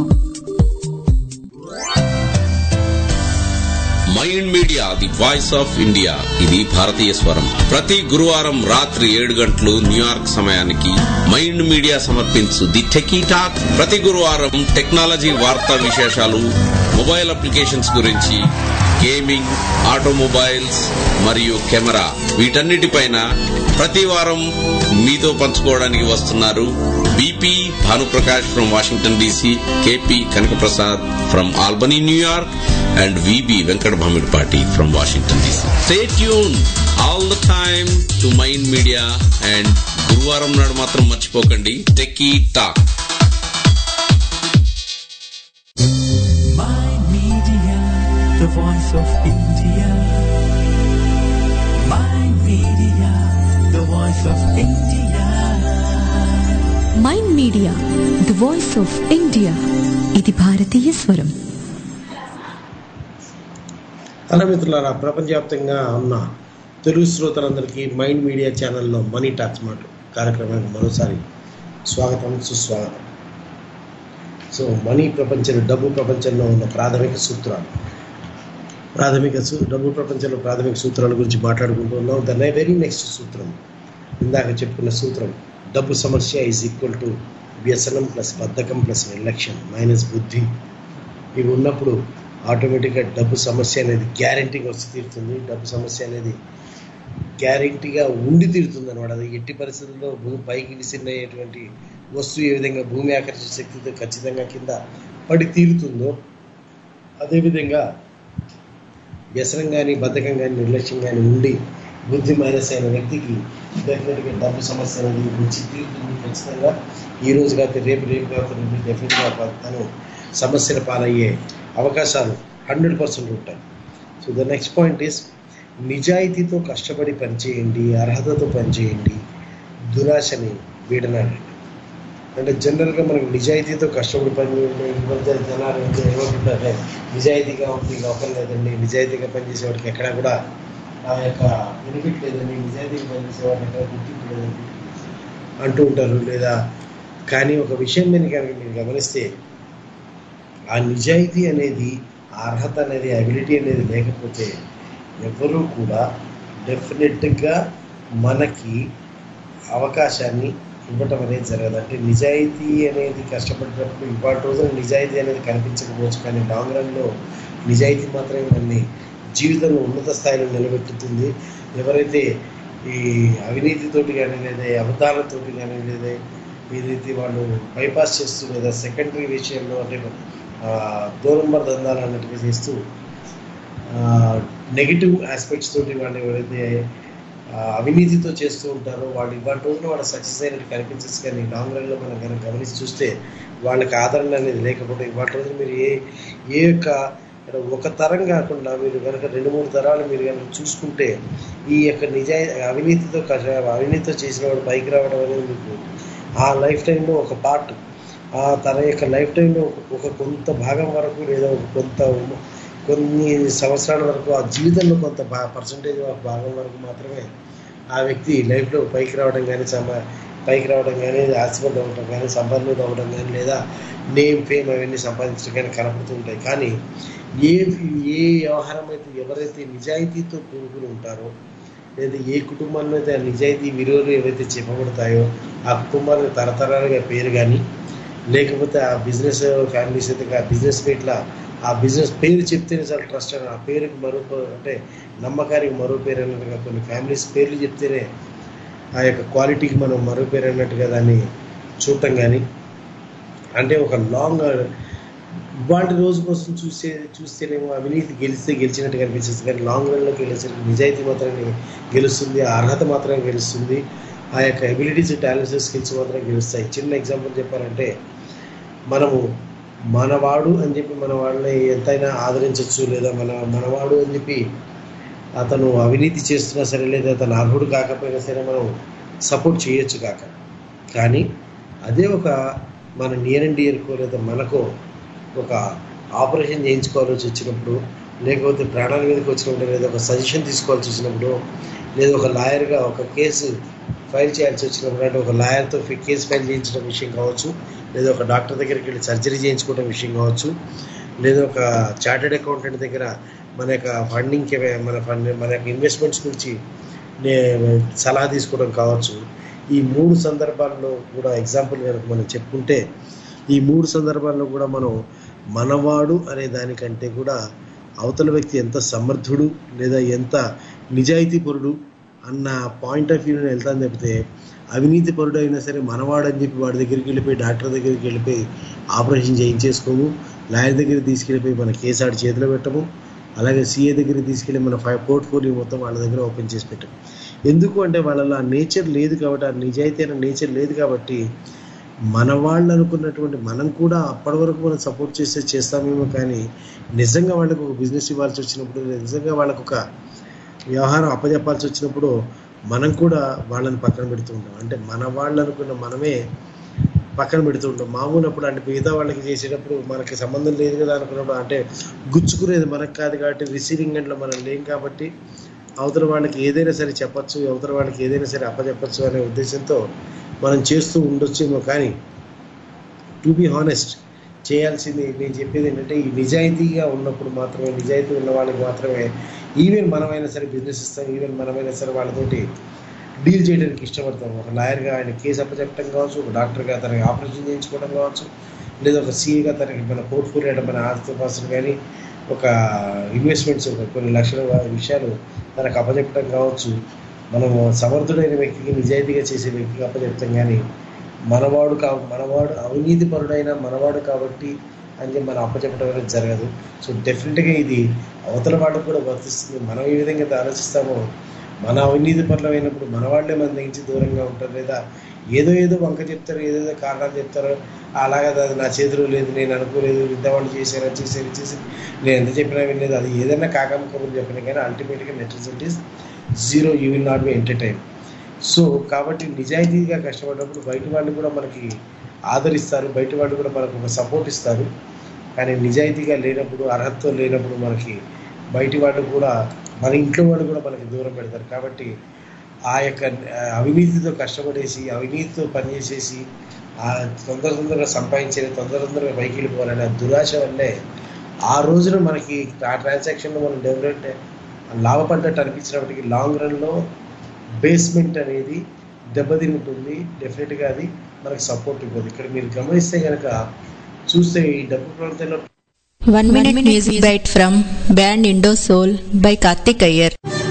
Mind media the voice of India ఇది భారతీయ స్వరం ప్రతి గురువారం రాత్రి ఏడు గంటలు న్యూయార్క్ సమయానికి మైండ్ మీడియా సమర్పించు ది టెకీ టాక్ ప్రతి గురువారం టెక్నాలజీ వార్తా విశేషాలు మొబైల్ అప్లికేషన్స్ గురించి గేమింగ్ ఆటోమొబైల్స్ మరియు కెమెరా వీటన్నిటిపైన ప్రతి వారం మీతో పంచుకోవడానికి వస్తున్నారు BP Bhanuprakash from Washington DC KP Kanakaprasad from Albany New York and VB Venkata Bhamidipati from Washington DC stay tune all the time to mind Media and గురువారం నాడు మాత్రం మర్చిపోకండి Techie Talk My Media, the voice of India. My Media, the voice of India. Mind media the voice of India ఇది భారతీయ స్వరం hello మిత్రులారా ప్రపంచవ్యాప్తంగా ఉన్న తెలుగు శ్రోతలందరికీ మైండ్ మీడియా ఛానల్లో మనీ టాక్స్ మాట కార్యక్రమానికి మరోసారి స్వాగతం సుస్వాగతం సో మనీ ప్రపంచంలో డబ్బు ప్రపంచంలో ఉన్న ప్రాథమిక సూత్రాలు ప్రాథమిక సూ డబ్బు ప్రపంచంలో ప్రాథమిక సూత్రాల గురించి మాట్లాడుకుంటున్నాం దాని వెరీ నెక్స్ట్ సూత్రం ఇందాక చెప్పుకున్న సూత్రం డబ్బు సమస్య ఈజ్ ఈక్వల్ టు వ్యసనం ప్లస్ బద్ధకం ప్లస్ నిర్లక్ష్యం మైనస్ బుద్ధి ఇవి ఉన్నప్పుడు ఆటోమేటిక్గా డబ్బు సమస్య అనేది గ్యారంటీగా వచ్చి తీరుతుంది డబ్బు సమస్య అనేది గ్యారంటీగా ఉండి తీరుతుంది అనమాట అది ఎట్టి పరిస్థితుల్లో భూమి పైకి విసిరినటువంటి వస్తువు ఏ విధంగా భూమి ఆకర్షణ శక్తితో ఖచ్చితంగా కింద పడి తీరుతుందో అదేవిధంగా వ్యసనం కానీ బద్ధకం కానీ నిర్లక్ష్యం కానీ ఉండి బుద్ధి మైనస్ అయిన వ్యక్తికి డెఫినెట్గా డబ్బు సమస్య అనేది వచ్చి తీరుతుంది ఖచ్చితంగా ఈ రోజు కాకపోతే రేపు రేపు కాకపోతే రేపు డెఫినెట్గా తను సమస్యల పాలయ్యే అవకాశాలు హండ్రెడ్ పర్సెంట్ ఉంటాయి so the next point is నిజాయితీతో కష్టపడి పనిచేయండి అర్హతతో పనిచేయండి దురాశని వీడనాడండి అంటే జనరల్గా మనకు నిజాయితీతో కష్టపడి పని ఈ మధ్య జనాలు ఇంకా ఏమంటుంటారంటే నిజాయితీగా ఉంది లోకం లేదండి నిజాయితీగా పనిచేసేవాడికి ఎక్కడా కూడా ఆ యొక్క బెనిఫిట్ లేదండి నిజాయితీగా పనిచేసేవాడికి ఎక్కడ గుర్తింపు లేదండి అంటూ ఉంటారు లేదా కానీ ఒక విషయం నేను కనుక మీరు గమనిస్తే ఆ నిజాయితీ అనేది ఆ అర్హత అనేది అబిలిటీ అనేది లేకపోతే ఎవరూ కూడా డెఫినెట్గా మనకి అవకాశాన్ని ఇవ్వటం అనేది జరగదు అంటే నిజాయితీ అనేది కష్టపడేటప్పుడు ఇవాటి రోజున నిజాయితీ అనేది కనిపించకపోవచ్చు కానీ లాంగ్ రన్లో నిజాయితీ మాత్రమే మనని జీవితంలో ఉన్నత స్థాయిలో నిలబెట్టుతుంది ఎవరైతే ఈ అవినీతితోటి కానీ లేదా అబద్ధాలతోటి కానీ లేదా ఏదైతే వాళ్ళు బైపాస్ చేస్తూ లేదా సెకండరీ విషయంలో అంటే ఆ, దూరంబర్ దందాలు అన్నట్టుగా చేస్తూ నెగిటివ్ ఆస్పెక్ట్స్ తోటి వాళ్ళు ఎవరైతే ఆ, అవినీతితో చేస్తూ ఉంటారో వాళ్ళు ఇవాళ రోజున వాళ్ళు సక్సెస్ అయినట్టు కనిపించచ్చు కానీ లాంగ్ రన్లో మనం కనుక గమనించి చూస్తే వాళ్ళకి ఆదరణ అనేది లేకపోతే ఇవాళ రోజున మీరు ఏ ఏ యొక్క అంటే ఒక తరం కాకుండా మీరు కనుక రెండు మూడు తరాలు మీరు కనుక చూసుకుంటే ఈ యొక్క నిజాయి అవినీతితో కష్ట అవినీతితో చేసిన వాడు పైకి రావడం అనేది మీకు ఆ లైఫ్ టైంలో ఒక పార్ట్ ఆ తన యొక్క లైఫ్ టైంలో ఒక కొంత భాగం వరకు లేదా ఒక కొంత ఉమ- కొన్ని సంవత్సరాల వరకు ఆ జీవితంలో కొంత బా పర్సంటేజ్ ఆఫ్ భాగం వరకు మాత్రమే ఆ వ్యక్తి లైఫ్లో పైకి రావడం కానీ సమ పైకి రావడం కానీ ఆశపడి అవ్వడం కానీ సంపాదన అవ్వడం కానీ లేదా నేమ్ ఫేమ్ అవన్నీ సంపాదించడం కానీ కనపడుతూ ఉంటాయి కానీ ఏ ఏ వ్యవహారం అయితే ఎవరైతే నిజాయితీతో కూడుకుని ఉంటారో లేదా ఏ కుటుంబంలో అయితే ఆ నిజాయితీ విలువలు ఏవైతే చెప్పబడతాయో ఆ కుటుంబాలకు తరతరాలుగా పేరు కానీ లేకపోతే ఆ బిజినెస్ ఫ్యామిలీస్ అయితే ఆ బిజినెస్ ఇట్లా ఆ బిజినెస్ పేరు చెప్తేనే చాలా ట్రస్ట్ అని ఆ పేరుకి మరో ప- అంటే నమ్మకానికి మరో పేరు అన్నట్టుగా కొన్ని ఫ్యామిలీస్ పేర్లు చెప్తేనే ఆ యొక్క క్వాలిటీకి మనం మరో పేరు అన్నట్టుగా దాన్ని చూడటం కానీ అంటే ఒక లాంగ్ ఇవాళ రోజు కోసం చూసే చూస్తేనేమో అవినీతి గెలిస్తే గెలిచినట్టు కనిపిస్తుంది కానీ లాంగ్ రన్లోకి వెళ్ళేసరికి నిజాయితీ మాత్రమే గెలుస్తుంది ఆ అర్హత మాత్రమే గెలుస్తుంది ఆ యొక్క ఎబిలిటీస్ టాలెంట్స్ స్కిల్స్ మాత్రం గెలుస్తాయి చిన్న ఎగ్జాంపుల్ చెప్పాలంటే మనము మనవాడు అని చెప్పి మన వాళ్ళని ఎంతైనా ఆదరించవచ్చు లేదా మన మనవాడు అని చెప్పి అతను అవినీతి చేస్తున్నా సరే లేదా అతను అర్హుడు కాకపోయినా సరే మనం సపోర్ట్ చేయొచ్చు కాక కానీ అదే ఒక మన నియర్ అండ్ డియర్కో లేదా మనకో ఒక ఆపరేషన్ చేయించుకోవాల్సి వచ్చినప్పుడు లేకపోతే ప్రాణాల మీదకి వచ్చినప్పుడు లేదా ఒక సజెషన్ తీసుకోవాల్సి వచ్చినప్పుడు లేదా ఒక లాయర్గా ఒక కేసు ఫైల్ చేయాల్సి వచ్చినప్పుడు అంటే ఒక లాయర్తో కేసు ఫైల్ చేయించడం విషయం కావచ్చు లేదా ఒక డాక్టర్ దగ్గరికి వెళ్ళి సర్జరీ చేయించుకోవడం విషయం కావచ్చు లేదా ఒక చార్టెడ్ అకౌంటెంట్ దగ్గర మన యొక్క ఫండింగ్కి మన ఫండ్ మన యొక్క ఇన్వెస్ట్మెంట్స్ గురించి నే- సలహా తీసుకోవడం కావచ్చు ఈ మూడు సందర్భాల్లో కూడా ఎగ్జాంపుల్ కనుక మనం చెప్పుకుంటే ఈ మూడు సందర్భాల్లో కూడా మనం మనవాడు అనే దానికంటే కూడా అవతల వ్యక్తి ఎంత సమర్థుడు లేదా ఎంత నిజాయితీపరుడు అన్న పాయింట్ ఆఫ్ వ్యూని వెళ్తాను తప్పితే అవినీతి పరుడు అయినా సరే మనవాడు అని చెప్పి వాడి దగ్గరికి వెళ్ళిపోయి డాక్టర్ దగ్గరికి వెళ్ళిపోయి ఆపరేషన్ చేయించేసుకోము లాయర్ దగ్గరికి తీసుకెళ్ళిపోయి మన కేసు ఆడి చేతిలో పెట్టము అలాగే సీఏ దగ్గరికి తీసుకెళ్ళి మన ఫైవ్ పోర్ట్ఫోలియో మొత్తం వాళ్ళ దగ్గర ఓపెన్ చేసి పెట్టాం ఎందుకు అంటే వాళ్ళలో ఆ నేచర్ లేదు కాబట్టి ఆ నిజాయితీ అనే నేచర్ లేదు కాబట్టి మన వాళ్ళు అనుకున్నటువంటి మనం కూడా అప్పటి వరకు మనం సపోర్ట్ చేస్తే చేస్తామేమో కానీ నిజంగా వాళ్ళకు ఒక బిజినెస్ ఇవ్వాల్సి వచ్చినప్పుడు నిజంగా వాళ్ళకు ఒక వ్యవహారం అప్పజెప్పాల్సి వచ్చినప్పుడు మనం కూడా వాళ్ళని పక్కన పెడుతూ ఉంటాం అంటే మన వాళ్ళు అనుకున్న మనమే పక్కన పెడుతూ ఉంటాం మామూలు అప్పుడు అంటే మిగతా వాళ్ళకి చేసేటప్పుడు మనకి సంబంధం లేదు కదా అనుకున్నప్పుడు అంటే గుచ్చుకునేది మనకు కాదు కాబట్టి రిసీవింగ్ ఎండ్లో మనం లేం కాబట్టి అవతల వాళ్ళకి ఏదైనా సరే చెప్పచ్చు అవతల వాళ్ళకి ఏదైనా సరే అప్పచెప్పచ్చు అనే ఉద్దేశంతో మనం చేస్తూ ఉండొచ్చేమో కానీ టు బి హానెస్ట్ చేయాల్సింది నేను చెప్పేది ఏంటంటే ఈ నిజాయితీగా ఉన్నప్పుడు మాత్రమే నిజాయితీ ఉన్న వాళ్ళకి మాత్రమే ఈవెన్ మనమైనా సరే బిజినెస్ ఇస్తాం ఈవెన్ మనమైనా సరే వాళ్ళతోటి డీల్ చేయడానికి ఇష్టపడతాం ఒక లాయర్గా ఆయన కేసు అప్పచెప్పడం కావచ్చు ఒక డాక్టర్గా తనకి ఆపరేషన్ చేయించుకోవడం కావచ్చు లేదా ఒక సీఏగా తనకి మన పోర్ట్ఫోలియో అంటే మన ఆస్తిపాస్తులు కానీ ఒక ఇన్వెస్ట్మెంట్స్ కొన్ని లక్షల విషయాలు తనకు అప్పచెప్పడం కావచ్చు మనము సమర్థుడైన వ్యక్తికి నిజాయితీగా చేసే వ్యక్తికి అప్పచెప్తాం కానీ మనవాడు కా మనవాడు అవినీతి పరుడైన మనవాడు కాబట్టి అని చెప్పి మనం అప్పచెప్పడం అనేది జరగదు సో డెఫినెట్గా ఇది అవతల వాళ్ళకు కూడా వర్తిస్తుంది మనం ఏ విధంగా అయితే ఆలోచిస్తామో మన అవినీతి పరులమైనప్పుడు మన వాళ్ళే మన దగ్గర దూరంగా ఉంటారు లేదా ఏదో ఏదో వంక చెప్తారు ఏదేదో కారణాలు చెప్తారు అలాగే అది నా చేతిలో లేదు నేను అనుకోలేదు ఇంతవాళ్ళు చేశారు అది చేశారు ఇది చేశారు నేను ఎంత చెప్పినా వినలేదు అది ఏదైనా కాకమ్మ కబుర్లు చెప్పినా కానీ అల్టిమేట్గా net result is zero you will not be entertain so కాబట్టి నిజాయితీగా కష్టపడినప్పుడు బయట వాళ్ళు కూడా మనకి ఆదరిస్తారు బయట వాళ్ళు కూడా మనకు ఒక సపోర్ట్ ఇస్తారు కానీ నిజాయితీగా లేనప్పుడు అర్హతతో లేనప్పుడు మనకి బయటి వాళ్ళు కూడా మన ఇంట్లో వాళ్ళు కూడా మనకి దూరం పెడతారు కాబట్టి ఆ యొక్క ఆ, అవినీతితో కష్టపడేసి అవినీతితో పనిచేసేసి ఆ తొందర తొందరగా సంపాదించేది తొందర తొందరగా పైకి వెళ్ళిపోవాలనే ఆ దురాశ వల్లే ఆ రోజున మనకి ఆ ట్రాన్సాక్షన్లో మనం డెవలప్ లాభపడ్డట్టు అనిపించినప్పటికీ లాంగ్ రన్లో బేస్మెంట్ అనేది దెబ్బతిని ఉంటుంది డెఫినెట్గా అది మనకి సపోర్ట్ ఇవ్వదు ఇక్కడ మీరు గమనిస్తే కనుక చూస్తే ఈ డబ్బు ప్రాంతంలో One minute music bite from band Indo Soul by Karthik Iyer.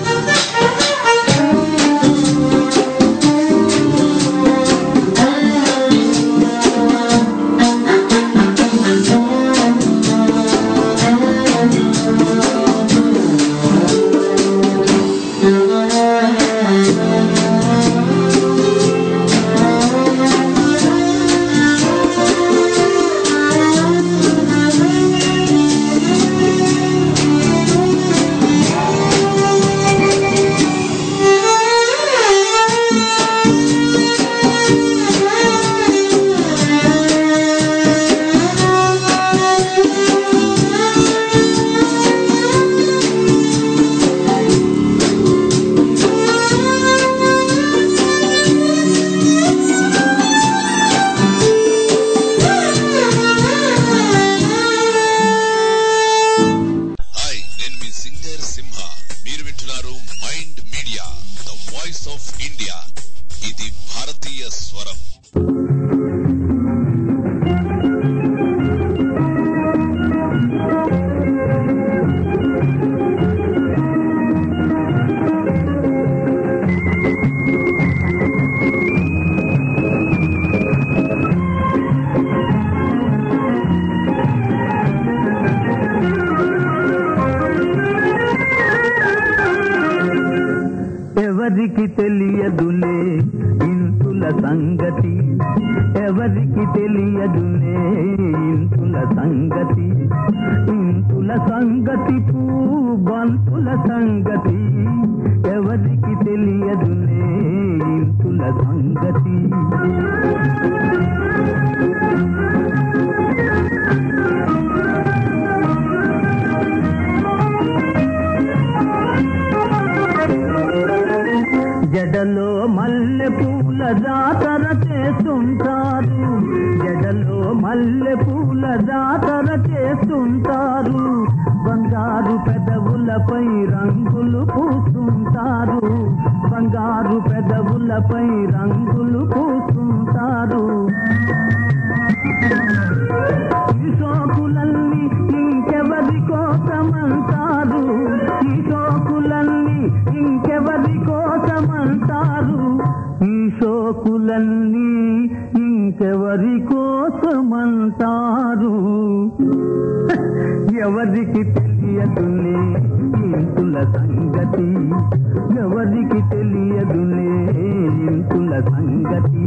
Hi నేను మీ సింగర్ సింహ మీరు వింటున్నారు mind media the voice of India ఇది భారతీయ స్వరం Thank you. ఎవరికి తెలియదునే ఇంతుల సంగతి ఇంతుల సంగతి పూ బంతుల సంగతి ఎవరికి తెలియదునే ఇంతుల సంగతి జడలో మల్లె పూల జాతర చేస్తుంటారు జడలో మల్లె పూల జాతర చేస్తుంటారు బంగారు పెదవులపై రంగులు పూస్తుంటారు బంగారు పెదవులపై రంగులు పూస్తుంటారు ఈ సోకులన్నీ ఇంకెవరి కోసమంటారు ఈ సోకులన్నీ ఇంకెవరి కోసమంటారు ఈ సోకులన్నీ ఇంకెవరి కోసమంటారు ఎవరికి తెలియదులే ఇంతుల సంగతి ఎవరికి తెలియదులే ఇంతుల సంగతి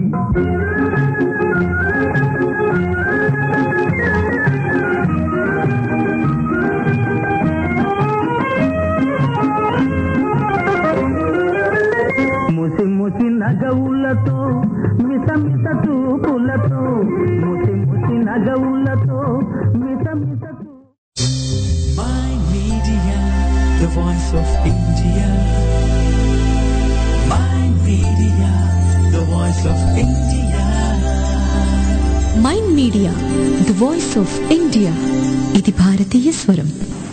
ముసి ముసి నగవులతో మిస మిస చూపులతో ముసి ముసి నగవులతో మిస మిస Mind Media, the voice of India. Mind Media, the voice of India. Mind media the voice of India ఇది భారతీయ స్వరం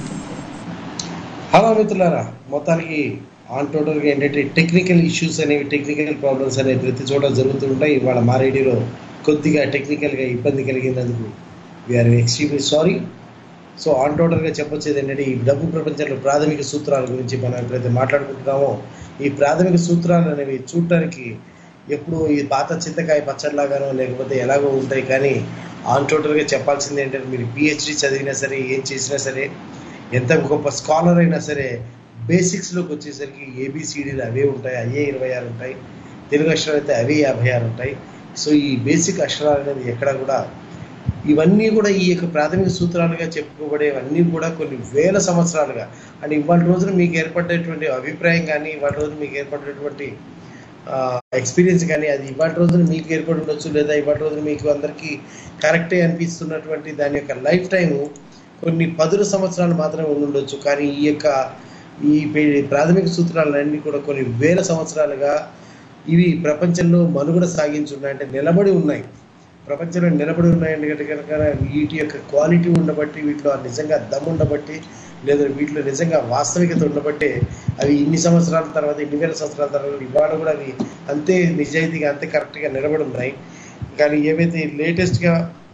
హలో మిత్రులారా మొత్తానికి ఆన్ టోటల్గా ఏంటంటే టెక్నికల్ ఇష్యూస్ అనేవి టెక్నికల్ ప్రాబ్లమ్స్ అనేవి ప్రతి చోట జరుగుతుంటాయి ఇవాళ మా రేడియోలో కొద్దిగా టెక్నికల్గా ఇబ్బంది కలిగినందుకు we're extremely sorry so on టోటల్గా చెప్పొచ్చేది ఏంటంటే ఈ డబ్బు ప్రపంచంలో ప్రాథమిక సూత్రాల గురించి మనం ఎప్పుడైతే మాట్లాడుకుంటున్నామో ఈ ప్రాథమిక సూత్రాలు అనేవి చూడటానికి ఎప్పుడు ఈ పాత చింతకాయ పచ్చడిలాగానో లేకపోతే ఎలాగో ఉంటాయి కానీ ఆన్ టోటల్గా చెప్పాల్సింది ఏంటంటే మీరు పిహెచ్డి చదివినా సరే ఏం చేసినా సరే ఎంత గొప్ప స్కాలర్ అయినా సరే బేసిక్స్లోకి వచ్చేసరికి ఏబిసిడీలు అవే ఉంటాయి అయ్యే ఇరవై ఆరు ఉంటాయి తెలుగు అక్షరాలు అయితే అవే యాభై ఆరు ఉంటాయి సో ఈ బేసిక్ అక్షరాలు అనేది ఎక్కడ కూడా ఇవన్నీ కూడా ఈ యొక్క ప్రాథమిక సూత్రాలుగా చెప్పుకోబడేవన్నీ కూడా కొన్ని వేల సంవత్సరాలుగా అంటే ఇవాళ రోజున మీకు ఏర్పడేటువంటి అభిప్రాయం కానీ ఇవాళ రోజున మీకు ఏర్పడేటువంటి ఎక్స్పీరియన్స్ కానీ అది ఇవాళ రోజున మీకు ఏర్పడి ఉండొచ్చు లేదా ఇవాళ రోజున మీకు అందరికీ కరెక్టే అనిపిస్తున్నటువంటి దాని యొక్క లైఫ్ టైము కొన్ని పదుల సంవత్సరాలు మాత్రమే ఉండుండొచ్చు కానీ ఈ యొక్క ఈ పే- ప్రాథమిక సూత్రాలన్నీ కూడా కొన్ని వేల సంవత్సరాలుగా ఇవి ప్రపంచంలో మనుగడ సాగించున్నాయి అంటే నిలబడి ఉన్నాయి ప్రపంచంలో నిలబడి ఉన్నాయంటే కనుక వీటి యొక్క క్వాలిటీ ఉండబట్టి వీటిలో నిజంగా దమ్ ఉండబట్టి లేదా వీటిలో నిజంగా వాస్తవికత ఉండబట్టే అవి ఇన్ని సంవత్సరాల తర్వాత ఇన్ని వేల సంవత్సరాల తర్వాత ఇవాళ కూడా అవి అంతే నిజాయితీగా అంతే కరెక్ట్గా నిలబడి ఉన్నాయి కానీ ఏవైతే లేటెస్ట్గా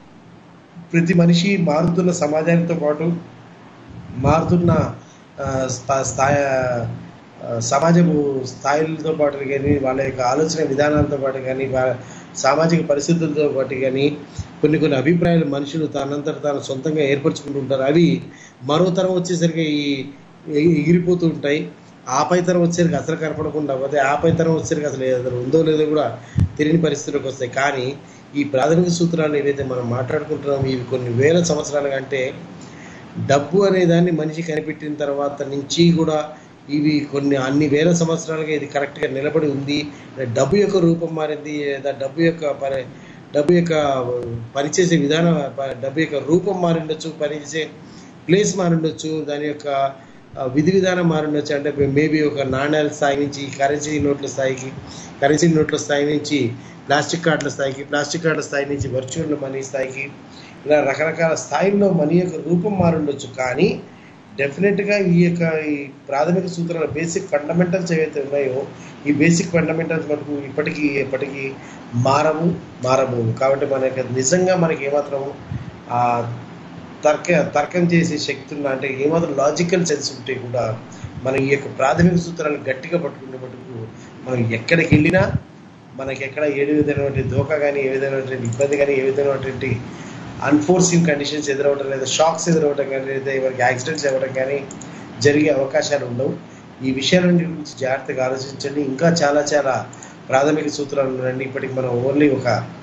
ప్రతి మనిషి మారుతున్న సమాజానితో పాటు మారుతున్న ఆ, స్థా- స్థాయి ఆ, సమాజపు స్థాయిలతో పాటు కానీ వాళ్ళ యొక్క ఆలోచన విధానాలతో పాటు కానీ వా- సామాజిక పరిస్థితులతో పాటు కానీ కొన్ని కొన్ని అభిప్రాయాలు మనుషులు తనంతట తాను సొంతంగా ఏర్పరచుకుంటుంటారు అవి మరో తరం వచ్చేసరికి ఈ ఎగి- ఎగిరిపోతూ ఉంటాయి ఆపై తరం వచ్చేసరికి అసలు కనపడకుండా పోతే ఆపై తరం వచ్చేసరికి అసలు ఏదైనా ఉందో లేదో కూడా తెలియని పరిస్థితులకు వస్తాయి కానీ ఈ ప్రాథమిక సూత్రాలు ఏవైతే మనం మాట్లాడుకుంటున్నామో ఇవి కొన్ని వేల సంవత్సరాలుగా అంటే డబ్బు అనే దాన్ని మనిషి కనిపెట్టిన తర్వాత నుంచి కూడా ఇవి కొన్ని అన్ని వేల సంవత్సరాలుగా ఇది కరెక్ట్గా నిలబడి ఉంది డబ్బు యొక్క రూపం మారింది లేదా డబ్బు యొక్క పని డబ్బు యొక్క పనిచేసే విధానం ప- డబ్బు యొక్క రూపం మారిండొచ్చు పనిచేసే ప్లేస్ మారిండొచ్చు దాని యొక్క ఆ, విధి విధానం మారిండొచ్చు అంటే మేబీ ఒక నాణ్యాల స్థాయి నుంచి కరెన్సీ నోట్ల స్థాయికి కరెన్సీ నోట్ల స్థాయి నుంచి ప్లాస్టిక్ కార్డుల స్థాయికి ప్లాస్టిక్ కార్డుల స్థాయి నుంచి వర్చువల్ మనీ స్థాయికి ఇలా రకరకాల స్థాయిల్లో మనీ యొక్క రూపం మారుండొచ్చు కానీ డెఫినెట్గా ఈ యొక్క ఈ ప్రాథమిక సూత్రాల బేసిక్ ఫండమెంటల్స్ ఏవైతే ఉన్నాయో ఈ బేసిక్ ఫండమెంటల్స్ మనకు ఇప్పటికీ ఎప్పటికీ మారవు మారబోవు కాబట్టి మనకి నిజంగా మనకి ఏమాత్రం ఆ తర్క తర్కం చేసే శక్తి ఉన్నా అంటే ఏమాత్రం లాజికల్ సెన్స్ ఉంటే కూడా మనం ఈ యొక్క ప్రాథమిక సూత్రాలు గట్టిగా పట్టుకునే మటుకు మనం ఎక్కడికి వెళ్ళినా మనకి ఎక్కడ ఏ విధమైనటువంటి దోకా కానీ ఏ విధమైనటువంటి ఇబ్బంది కానీ ఏ విధమైనటువంటి అన్ఫోర్సింగ్ కండిషన్స్ ఎదురవడం లేదా షాక్స్ ఎదురవడం కానీ లేదా ఎవరికి యాక్సిడెంట్స్ అవ్వడం కానీ జరిగే అవకాశాలు ఉండవు ఈ విషయాలన్నిటి గురించి జాగ్రత్తగా ఆలోచించండి ఇంకా చాలా చాలా ప్రాథమిక సూత్రాలు ఉన్నాయండి ఇప్పటికి మనం ఓన్లీ ఒక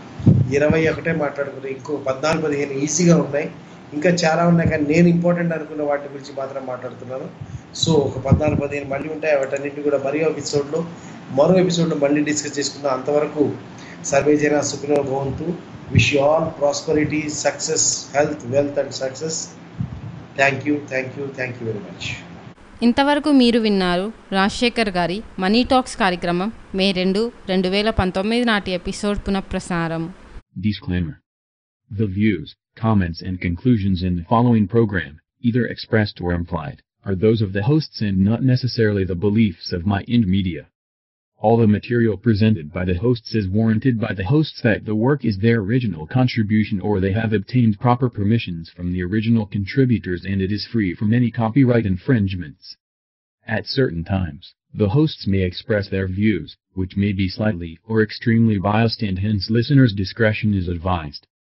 ఇరవై ఒకటే మాట్లాడుకున్నాం ఇంకో పద్నాలుగు పదిహేను ఈజీగా ఉన్నాయి ఇంకా చాలా ఉన్నాయి కానీ నేను ఇంపార్టెంట్ అనుకున్న వాటి గురించి మాత్రం మాట్లాడుతున్నాను సో ఒక పద్నాలుగు పదిహేను మళ్ళీ ఉంటాయి వాటన్నింటినీ కూడా మరో ఎపిసోడ్లో మరో ఎపిసోడ్లో మళ్ళీ డిస్కస్ చేసుకుందాం అంతవరకు సర్వే జన సుఖినో భవంతు wish you all prosperity success health wealth and success thank you thank you thank you very much ఇంతవరకు మీరు విన్నారు రాజశేఖర్ గారి మనీ టాక్స్ కార్యక్రమం మే రెండు రెండు వేల పంతొమ్మిది నాటి ఎపిసోడ్ పునఃప్రసారం Disclaimer. The views, comments and conclusions in the following program, either expressed or implied, are those of the hosts and not necessarily the beliefs of Mind Media. All the material presented by the hosts is warranted by the hosts that the work is their original contribution or they have obtained proper permissions from the original contributors and it is free from any copyright infringements. At certain times, the hosts may express their views, which may be slightly or extremely biased and hence listeners' discretion is advised.